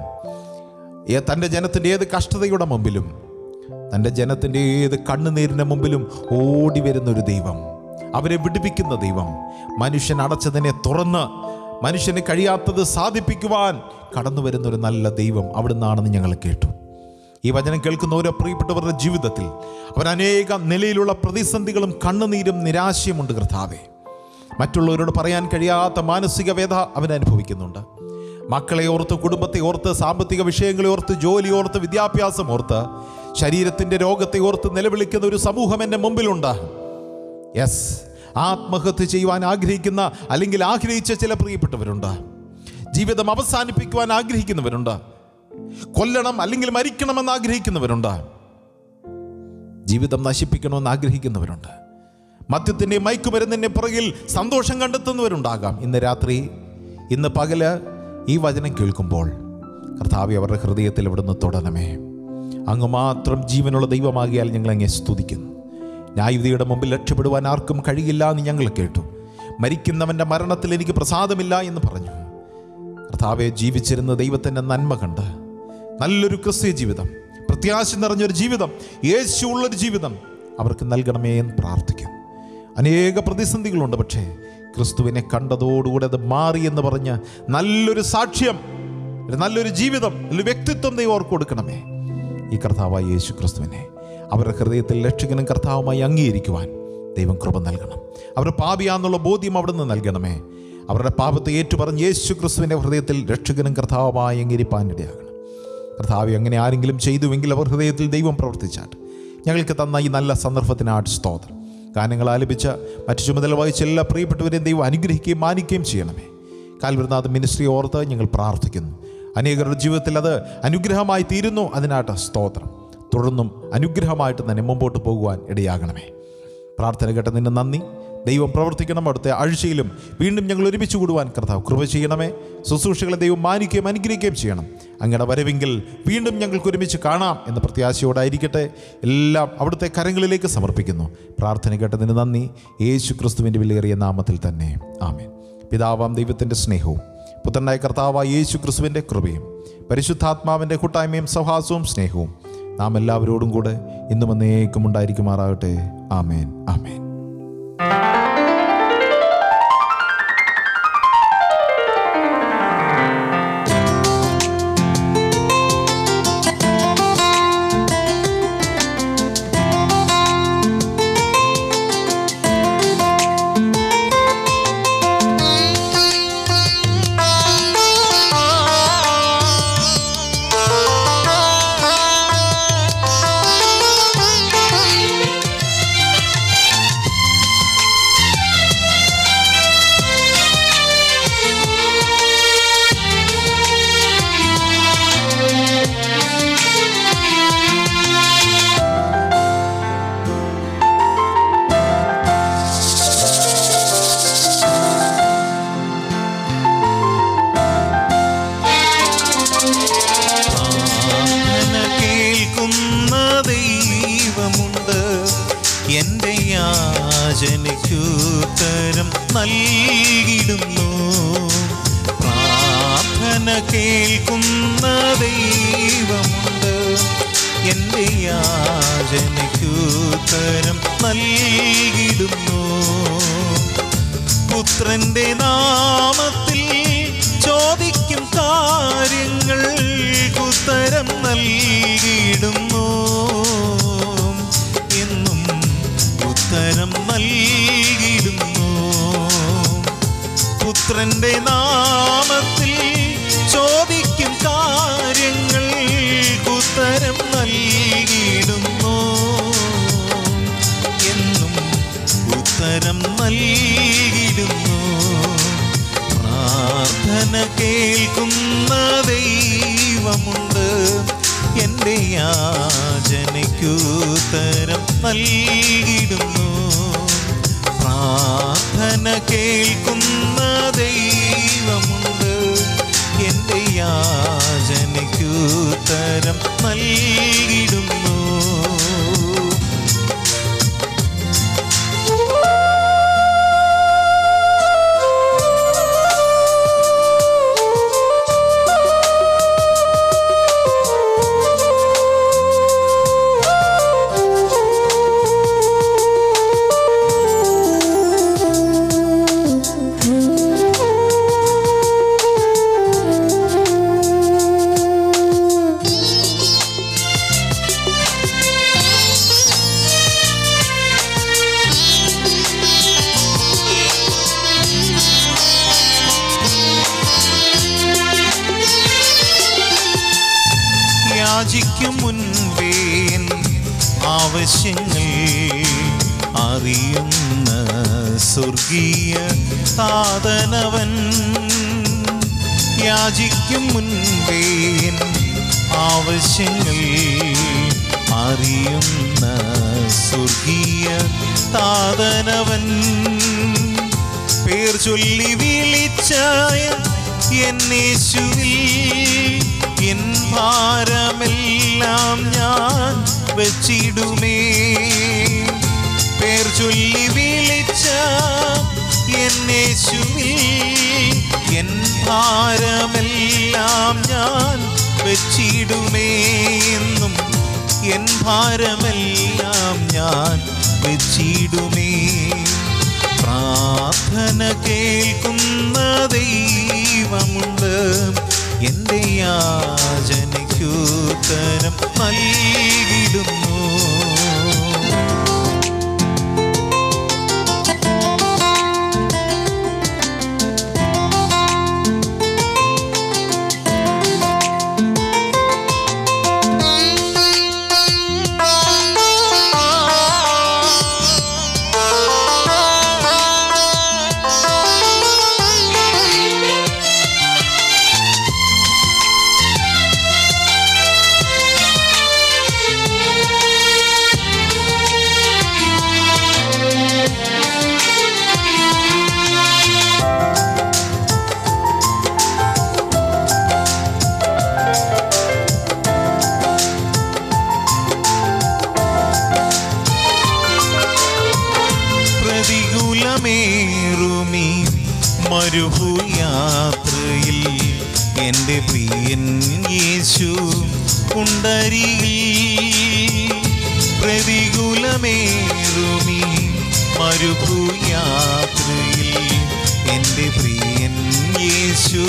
ഏ- തൻ്റെ ജനത്തിൻ്റെ ഏത് കഷ്ടതയുടെ മുമ്പിലും തൻ്റെ ജനത്തിൻ്റെ ഏത് കണ്ണുനീരിൻ്റെ മുമ്പിലും ഓടി വരുന്ന ഒരു ദൈവം അവരെ വിടുവിക്കുന്ന ദൈവം മനുഷ്യൻ അടച്ചതിനെ തുറന്ന് മനുഷ്യന് കഴിയാത്തത് സാധിപ്പിക്കുവാൻ കടന്നു വരുന്ന ഒരു നല്ല ദൈവം അവിടുന്നാണെന്ന് ഞങ്ങൾ കേട്ടു ഈ വചനം കേൾക്കുന്ന ഓരോ പ്രിയപ്പെട്ടവരുടെ ജീവിതത്തിൽ അവർ അനേക നിലയിലുള്ള പ്രതിസന്ധികളും കണ്ണുനീരും നിരാശയുമുണ്ട് കർത്താവെ മറ്റുള്ളവരോട് പറയാൻ കഴിയാത്ത മാനസിക വേദ അവൻ അനുഭവിക്കുന്നുണ്ട് മക്കളെ ഓർത്ത് കുടുംബത്തെ ഓർത്ത് സാമ്പത്തിക വിഷയങ്ങളെ ഓർത്ത് ജോലി ഓർത്ത് വിദ്യാഭ്യാസം ഓർത്ത് ശരീരത്തിൻ്റെ രോഗത്തെ ഓർത്ത് നിലവിളിക്കുന്ന ഒരു സമൂഹം എൻ്റെ മുമ്പിലുണ്ട് യെസ് ആത്മഹത്യ ചെയ്യുവാൻ ആഗ്രഹിക്കുന്ന അല്ലെങ്കിൽ ആഗ്രഹിച്ച ചില പ്രിയപ്പെട്ടവരുണ്ട് ജീവിതം അവസാനിപ്പിക്കുവാൻ ആഗ്രഹിക്കുന്നവരുണ്ട് കൊല്ലണം അല്ലെങ്കിൽ മരിക്കണമെന്ന് ആഗ്രഹിക്കുന്നവരുണ്ട് ജീവിതം നശിപ്പിക്കണമെന്ന് ആഗ്രഹിക്കുന്നവരുണ്ട് മദ്യത്തിൻ്റെ മയക്കുമരുന്നിൻ്റെ പുറകിൽ സന്തോഷം കണ്ടെത്തുന്നവരുണ്ടാകാം ഇന്ന് രാത്രി ഇന്ന് പകല് ഈ വചനം കേൾക്കുമ്പോൾ കർത്താവെ അവരുടെ ഹൃദയത്തിൽ ഇവിടുന്ന് തൊടണമേ അങ്ങ് മാത്രം ജീവനുള്ള ദൈവമാകിയാൽ ഞങ്ങൾ അങ്ങേ സ്തുതിക്കുന്നു ന്യായവിധിയുടെ മുമ്പിൽ രക്ഷപ്പെടുവാൻ ആർക്കും കഴിയില്ല എന്ന് ഞങ്ങൾ കേട്ടു മരിക്കുന്നവൻ്റെ മരണത്തിൽ എനിക്ക് പ്രസാദമില്ല എന്ന് പറഞ്ഞു കർത്താവെ ജീവിച്ചിരുന്ന ദൈവത്തിൻ്റെ നന്മ കണ്ട് നല്ലൊരു ക്രിസ്ത്യ ജീവിതം പ്രത്യാശ നിറഞ്ഞൊരു ജീവിതം യേശു ഉള്ളൊരു ജീവിതം അവർക്ക് നൽകണമേ എന്ന് പ്രാർത്ഥിക്കുന്നു അനേക പ്രതിസന്ധികളുണ്ട് പക്ഷേ ക്രിസ്തുവിനെ കണ്ടതോടുകൂടെ അത് മാറി എന്ന് പറഞ്ഞ് നല്ലൊരു സാക്ഷ്യം ഒരു നല്ലൊരു ജീവിതം ഒരു വ്യക്തിത്വം ദൈവം അവർക്ക് കൊടുക്കണമേ ഈ കർത്താവായ യേശു ക്രിസ്തുവിനെ അവരുടെ ഹൃദയത്തിൽ രക്ഷകനും കർത്താവുമായി അംഗീകരിക്കുവാൻ ദൈവം കൃപ നൽകണം അവർ പാപിയാന്നുള്ള ബോധ്യം അവിടുന്ന് നൽകണമേ അവരുടെ പാപത്തെ ഏറ്റുപറഞ്ഞ് യേശു ക്രിസ്തുവിൻ്റെ ഹൃദയത്തിൽ രക്ഷകനും കർത്താവുമായി അംഗീകരിപ്പാനിടയാകണം കർത്താവ് അങ്ങനെ ആരെങ്കിലും ചെയ്തുവെങ്കിൽ അവർ ഹൃദയത്തിൽ ദൈവം പ്രവർത്തിച്ചാട്ട് ഞങ്ങൾക്ക് തന്ന ഈ നല്ല സന്ദർഭത്തിനായിട്ട് സ്തോത്രം ഗാനങ്ങൾ ആലപിച്ച മറ്റു ചുമതല വഹിച്ച എല്ലാ പ്രിയപ്പെട്ടവരെയും ദൈവം അനുഗ്രഹിക്കുകയും മാനിക്കുകയും ചെയ്യണമേ കാൽവൃനാഥ് മിനിസ്ട്രി ഓർത്ത് ഞങ്ങൾ പ്രാർത്ഥിക്കുന്നു അനേകരുടെ ജീവിതത്തിൽ അത് അനുഗ്രഹമായി തീരുന്നു അതിനായിട്ട് സ്തോത്രം തുടർന്നും അനുഗ്രഹമായിട്ട് തന്നെ മുമ്പോട്ട് പോകുവാൻ ഇടയാകണമേ പ്രാർത്ഥന കേട്ട നിന്നെ നന്ദി ദൈവം പ്രവർത്തിക്കണം അടുത്ത ആഴ്ചയിലും വീണ്ടും ഞങ്ങൾ ഒരുമിച്ച് കൂടുവാൻ കർത്താവ് കൃപ ചെയ്യണമേ ശുശ്രൂഷകളെ ദൈവം മാനിക്കുകയും അനുഗ്രഹിക്കുകയും ചെയ്യണം അങ്ങയുടെ വരവെങ്കിൽ വീണ്ടും ഞങ്ങൾക്ക് ഒരുമിച്ച് കാണാം എന്ന പ്രത്യാശയോടായിരിക്കട്ടെ എല്ലാം അവിടുത്തെ കരങ്ങളിലേക്ക് സമർപ്പിക്കുന്നു പ്രാർത്ഥന കേട്ടതിന് നന്ദി യേശു ക്രിസ്തുവിൻ്റെ വിലയേറിയ നാമത്തിൽ തന്നെ ആമേൻ പിതാവാം ദൈവത്തിൻ്റെ സ്നേഹവും പുത്രനായ കർത്താവായ യേശു ക്രിസ്തുവിൻ്റെ കൃപയും പരിശുദ്ധാത്മാവിൻ്റെ കൂട്ടായ്മയും സൗഹാസവും സ്നേഹവും നാം എല്ലാവരോടും കൂടെ ഇന്നും എന്നേക്കും ഉണ്ടായിരിക്കുമാറാകട്ടെ ആമേൻ ആമേൻ പ്രാർത്ഥന കേൾക്കുന്ന ദൈവമുണ്ട് എൻ്റെ യാചനയ്ക്കുത്തരം നൽകിടുന്നു പ്രാർത്ഥന കേൾക്കുന്ന ദൈവമുണ്ട് എൻ്റെ യാചനയ്ക്കുത്തരം നൽകിടുന്നു പുത്രന്റെ നാമത്തിൽ ചോദിക്കും കാര്യങ്ങൾ ഉത്തരം നൽകിയിടുന്നു എന്നും ഉത്തരം നൽകിയിടുന്നു പുത്രന്റെ നാമത്തിൽ ചോദിക്കും കാര്യങ്ങൾ ഉത്തരം നൽകിയിടുന്നു എന്നും ഉത്തരം നൽകിയിടുന്നു പ്രാർത്ഥന കേൾക്കുന്ന ദൈവമുണ്ട് എൻ്റെ യാചനയ്ക്കുത്തരം നൽകിയിടുന്നു പ്രാർത്ഥന കേൾക്കുന്ന ദൈവമുണ്ട് എൻ്റെ യാചനയ്ക്കുത്തരം നൽകിയിടുന്നു യാചിക്കും മുൻപേ എൻ ആവശ്യങ്ങൾ അറിയുന്ന സ്വർഗീയ സാധനവൻ യാചിക്കും മുൻപേ എൻ ആവശ്യങ്ങൾ അറിയുന്ന സ്വർഗീയ താതനവൻ പേർ ചൊല്ലി വിളിച്ചായ എന്നേശുവിൽ എൻ ഭാരമെല്ലാം ഞാൻ വച്ചിടുമേ പേർ ചൊല്ലി വിളിച്ച എന്നേശുവിൽ എൻ ഭാരമെല്ലാം ഞാൻ വെച്ചിടുമേ എന്നും എൻ ഭാരമെല്ലാം ഞാൻ വെച്ചിടുമേ പ്രാർത്ഥന കേൾക്കുന്ന ദൈവമുണ്ട് എൻ്റെ യാചനയ്ക്കുത്തരം നൽകിടുന്നു പ്രതികൂലമേറുമീ മരുഭൂയാത്രയിൽ എൻ്റെ പ്രിയൻ യേശു ഉണ്ടരികിൽ പ്രതികൂലമേറുമീ മരുഭൂയാത്രയിൽ എൻ്റെ പ്രിയൻ യേശു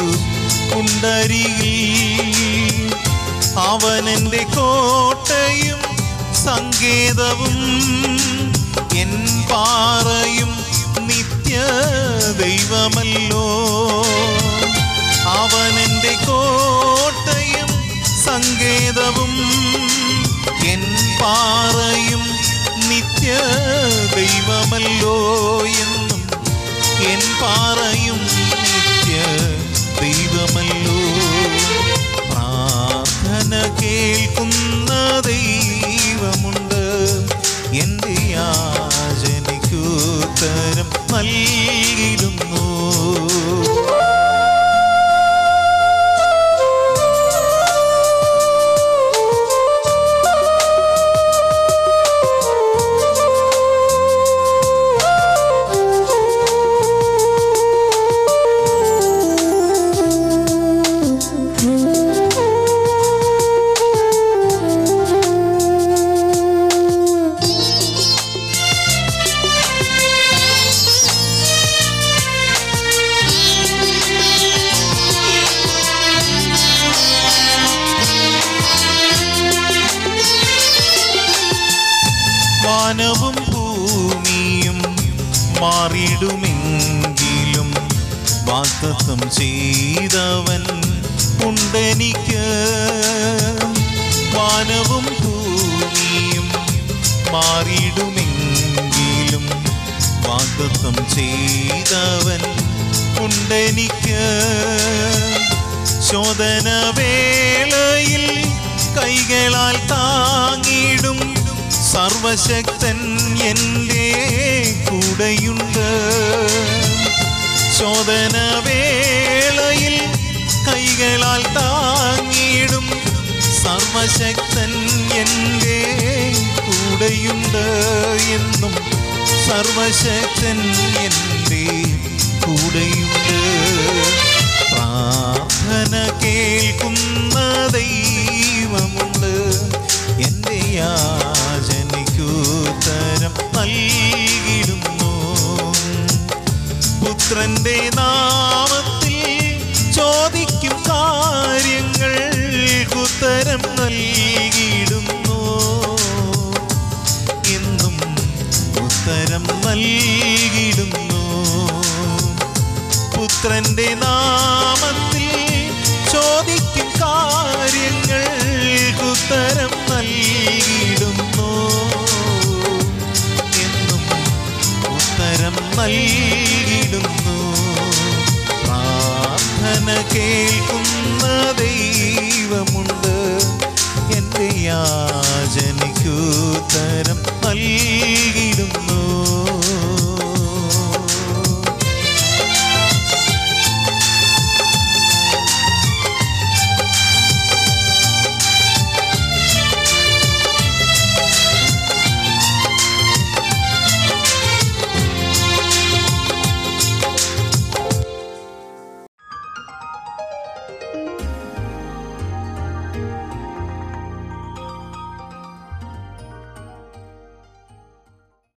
ഉണ്ടരികിൽ അവൻ എൻ്റെ കോട്ടയും സങ്കേതവും എൻ പാറയും നിത്യ ദൈവമല്ലോ അവൻ എൻ്റെ കോട്ടയും സങ്കേതവും എൻ പാറയും നിത്യ ദൈവമല്ലോ എന്നും എൻ പാറയും നിത്യ ദൈവമല്ലോ പ്രാർത്ഥന കേൾക്കുന്ന ദൈവമുണ്ട് എൻ്റെ യാചനയ്ക്കുത്തരം നൽകിടുന്നു വാനവും ഭൂമിയും മാറിടുമെങ്കിലും വാഗ്ദത്തം ചെയ്തവൻ ഉണ്ടെനിക്ക് വാനവും ഭൂമിയും മാറിടുമെങ്കിലും വാഗ്ദത്തം ചെയ്തവൻ ഉണ്ടെനിക്ക് ശോധന വേളയിൽ കൈകളാൽ താങ്ങിടും സർവശക്തൻ എൻ്റെ കൂടെയുണ്ട് ശോധന വേളയിൽ കൈകളാൽ താങ്ങിടും സർവശക്തൻ എൻ്റെ കൂടെയുണ്ട് എന്നും സർവശക്തൻ എൻ്റെ കൂടെയുണ്ട് പ്രാർത്ഥന കേൾക്കുന്ന ദൈവമുണ്ട് എൻ്റെ യാചനയ്ക്കുത്തരം നൽകിടുന്നു പുത്രന്റെ നാമത്തിൽ ചോദിക്കും കാര്യങ്ങൾ ഉത്തരം നൽകിയിടുന്നു എന്നും ഉത്തരം നൽകിയിടുന്നു പുത്രന്റെ നാമത്തിൽ ചോദിക്കും കാര്യങ്ങൾ ഉത്തരം നൽകിയിടുന്നു എന്നും ഉത്തരം നൽകിയിടുന്നു പ്രാർത്ഥന കേൾക്കുന്ന ദൈവമുണ്ട് എൻ്റെ യാചനിക ഉത്തരം